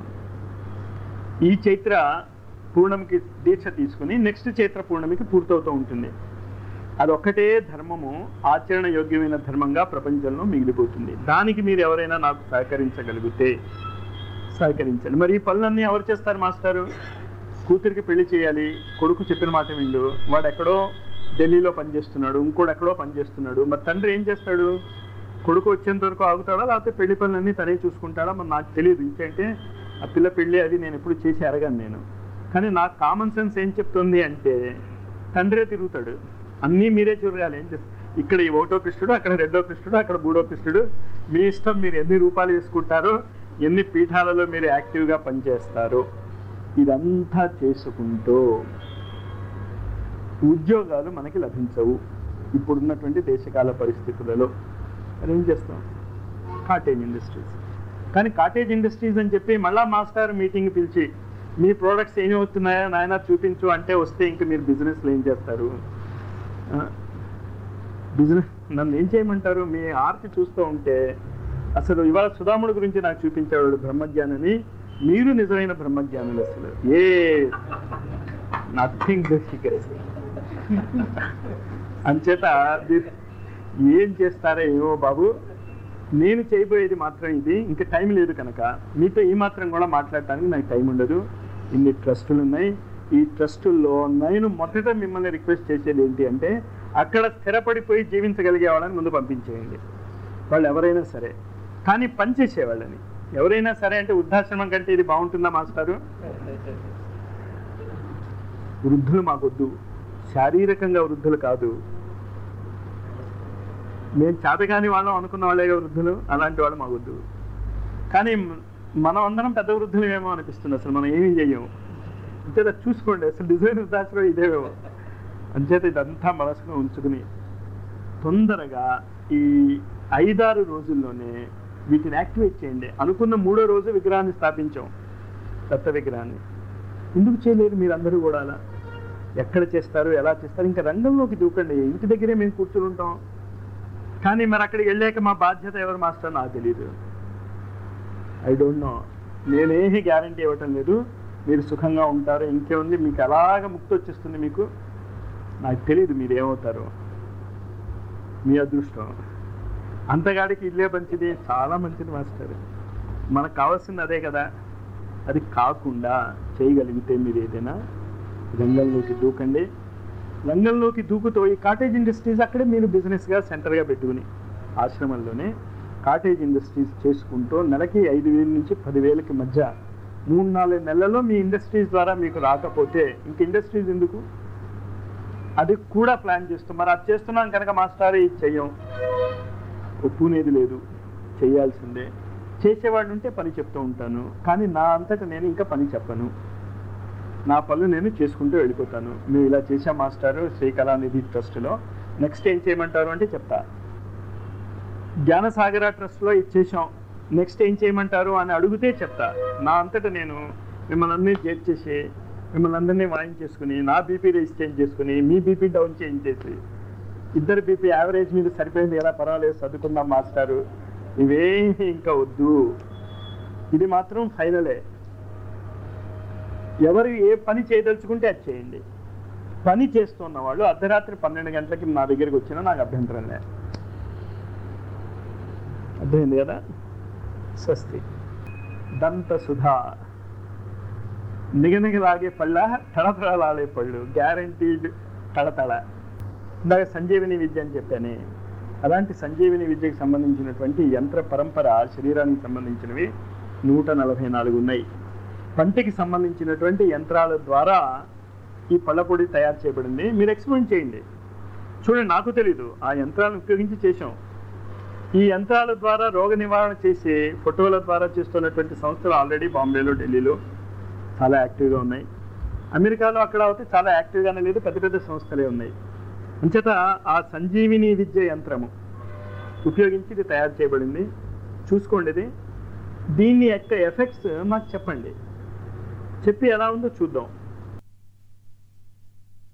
ఈ చైత్ర పూర్ణమికి దీక్ష తీసుకుని నెక్స్ట్ చైత్ర పూర్ణమికి పూర్తవుతూ ఉంటుంది అదొక్కటే ధర్మము ఆచరణ యోగ్యమైన ధర్మంగా ప్రపంచంలో మిగిలిపోతుంది దానికి మీరు ఎవరైనా నాకు సహకరించగలిగితే సహకరించండి మరి ఈ పనులన్నీ ఎవరు చేస్తారు మాస్టారు కూతురికి పెళ్లి చేయాలి కొడుకు చెప్పిన మాట విండు వాడు ఎక్కడో ఢిల్లీలో పనిచేస్తున్నాడు ఇంకోటి ఎక్కడో పనిచేస్తున్నాడు మరి తండ్రి ఏం చేస్తాడు కొడుకు వచ్చేంత వరకు ఆగుతాడా లేకపోతే పెళ్లి పనులన్నీ తనే చూసుకుంటాడా మరి నాకు తెలియదు ఇంకంటే ఆ పిల్ల పెళ్ళి అది నేను ఎప్పుడు చేసి అరగాను నేను కానీ నాకు కామన్ సెన్స్ ఏం చెప్తుంది అంటే తండ్రే తిరుగుతాడు అన్నీ మీరే చూడాలి ఏం చేస్తారు ఇక్కడ ఈ ఒకటో కృష్ణుడు అక్కడ రెండో కృష్ణుడు అక్కడ మూడో కృష్ణుడు మీ ఇష్టం మీరు ఎన్ని రూపాయలు వేసుకుంటారో ఎన్ని పీఠాలలో మీరు యాక్టివ్గా పనిచేస్తారో ఇదంతా చేసుకుంటూ ఉద్యోగాలు మనకి లభించవు ఇప్పుడున్నటువంటి దేశకాల పరిస్థితులలో మరి ఏం చేస్తాం కాటేజ్ ఇండస్ట్రీస్ కానీ కాటేజ్ ఇండస్ట్రీస్ అని చెప్పి మళ్ళా మాస్టర్ మీటింగ్ పిలిచి మీ ప్రోడక్ట్స్ ఏమి వస్తున్నాయో నాయన చూపించు అంటే వస్తే ఇంక మీరు బిజినెస్లో ఏం చేస్తారు బిజినెస్ నన్ను ఏం చేయమంటారు మీ ఆర్తి చూస్తూ ఉంటే అసలు ఇవాళ సుధాముడు గురించి నాకు చూపించేవాడు బ్రహ్మజ్ఞానని మీరు నిజమైన బ్రహ్మజ్ఞానులు అసలు ఏ నథింగ్ అంచేత ది- ఏం చేస్తారో ఏమో బాబు నేను చేయబోయేది మాత్రం ఇది ఇంకా టైం లేదు కనుక మీతో ఈ మాత్రం కూడా మాట్లాడటానికి నాకు టైం ఉండదు ఇన్ని ట్రస్టులు ఉన్నాయి ఈ ట్రస్టుల్లో నేను మొదట మిమ్మల్ని రిక్వెస్ట్ చేసేది ఏంటి అంటే అక్కడ స్థిరపడిపోయి జీవించగలిగే వాళ్ళని ముందు పంపించేయండి వాళ్ళు ఎవరైనా సరే కానీ పనిచేసే వాళ్ళని ఎవరైనా సరే అంటే వృద్ధాశ్రమం కంటే ఇది బాగుంటుందా మాస్టారు వృద్ధులు మాకొద్దు శారీరకంగా వృద్ధులు కాదు మేము చేతగాని వాళ్ళం అనుకున్న వాళ్ళే వృద్ధులు అలాంటి వాళ్ళు మాకొద్దు కానీ మ- మనం అందరం పెద్ద వృద్ధులు ఏమో అనిపిస్తుంది అసలు మనం ఏమీ చెయ్యము అంచేత చూసుకోండి అసలు డిజైన్ వృద్ధాశ్రమం ఇదేమేమో అంచేత ఇదంతా మనసులో ఉంచుకుని తొందరగా ఈ ఐదారు రోజుల్లోనే వీటిని యాక్టివేట్ చేయండి అనుకున్న మూడో రోజు విగ్రహాన్ని స్థాపించాం దత్త విగ్రహాన్ని ఎందుకు చేయలేరు మీరు అందరూ కూడా అలా ఎక్కడ చేస్తారు ఎలా చేస్తారు ఇంకా రంగంలోకి దూకండి ఇంటి దగ్గరే మేము కూర్చుని ఉంటాం కానీ మరి అక్కడికి వెళ్ళాక మా బాధ్యత ఎవరు మాస్టర్ నాకు తెలియదు ఐ డోంట్ నో నేనేమి గ్యారంటీ ఇవ్వటం లేదు మీరు సుఖంగా ఉంటారు ఇంకేముంది మీకు అలాగ ముక్తి వచ్చేస్తుంది మీకు నాకు తెలియదు మీరు ఏమవుతారు మీ అదృష్టం అంతగాడికి ఇల్లే మంచిది చాలా మంచిది మాస్టర్ మనకు కావాల్సింది అదే కదా అది కాకుండా చేయగలిగితే మీరు ఏదైనా రంగంలోకి దూకండి రంగంలోకి దూకుతో ఈ కాటేజ్ ఇండస్ట్రీస్ అక్కడే మీరు బిజినెస్గా సెంటర్గా పెట్టుకుని ఆశ్రమంలోనే కాటేజ్ ఇండస్ట్రీస్ చేసుకుంటూ నెలకి ఐదు వేల నుంచి పదివేలకి మధ్య మూడు నాలుగు నెలల్లో మీ ఇండస్ట్రీస్ ద్వారా మీకు రాకపోతే ఇంక ఇండస్ట్రీస్ ఎందుకు అది కూడా ప్లాన్ చేస్తాం మరి అది చేస్తున్నాం కనుక మాస్టర్ ఇది చెయ్యం ఒప్పునేది లేదు చేయాల్సిందే చేసేవాడు ఉంటే పని చెప్తూ ఉంటాను కానీ నా అంతటా నేను ఇంకా పని చెప్పను నా పనులు నేను చేసుకుంటూ వెళ్ళిపోతాను మేము ఇలా చేసాం మాస్టారు శ్రీకళానిధి ట్రస్ట్లో నెక్స్ట్ ఏం చేయమంటారు అంటే చెప్తా జ్ఞానసాగర ట్రస్ట్లో ఇది చేసాం నెక్స్ట్ ఏం చేయమంటారు అని అడిగితే చెప్తా నా అంతటా నేను మిమ్మల్ని అందరినీ చేర్చేసి మిమ్మల్ని అందరినీ వాయించేసుకుని నా బీపీ రేస్ చేంజ్ చేసుకుని మీ బీపీ డౌన్ చేంజ్ చేసి ఇద్దరు బీపీ యావరేజ్ మీద సరిపోయింది ఎలా పర్వాలేదు చదువుకుందాం మాస్టారు ఇవేమీ ఇంకా వద్దు ఇది మాత్రం ఫైనలే ఎవరు ఏ పని చేయదలుచుకుంటే అది చేయండి పని చేస్తున్న వాళ్ళు అర్ధరాత్రి పన్నెండు గంటలకి నా దగ్గరికి వచ్చినా నాకు అభ్యంతరం లేదు అర్థమైంది కదా స్వస్తి దంత సుధా నిగనిగలాగే పళ్ళ తడతడలాడే పళ్ళు గ్యారంటీడ్ తడతడ ఇందాక సంజీవిని విద్య అని చెప్పానే అలాంటి సంజీవిని విద్యకు సంబంధించినటువంటి యంత్ర పరంపర శరీరానికి సంబంధించినవి నూట నలభై నాలుగు ఉన్నాయి పంటకి సంబంధించినటువంటి యంత్రాల ద్వారా ఈ పళ్ళ పొడి తయారు చేయబడింది మీరు ఎక్స్పెరిమెంట్ చేయండి చూడండి నాకు తెలీదు ఆ యంత్రాలను ఉపయోగించి చేసాం ఈ యంత్రాల ద్వారా రోగ నివారణ చేసే ఫోటోల ద్వారా చేస్తున్నటువంటి సంస్థలు ఆల్రెడీ బాంబేలో ఢిల్లీలో చాలా యాక్టివ్గా ఉన్నాయి అమెరికాలో అక్కడ అయితే చాలా యాక్టివ్గానే లేదు పెద్ద పెద్ద సంస్థలే ఉన్నాయి అంచేత ఆ సంజీవిని విద్య యంత్రము ఉపయోగించి ఇది తయారు చేయబడింది చూసుకోండి ఇది దీని యొక్క ఎఫెక్ట్స్ మాకు చెప్పండి చెప్పి ఎలా ఉందో చూద్దాం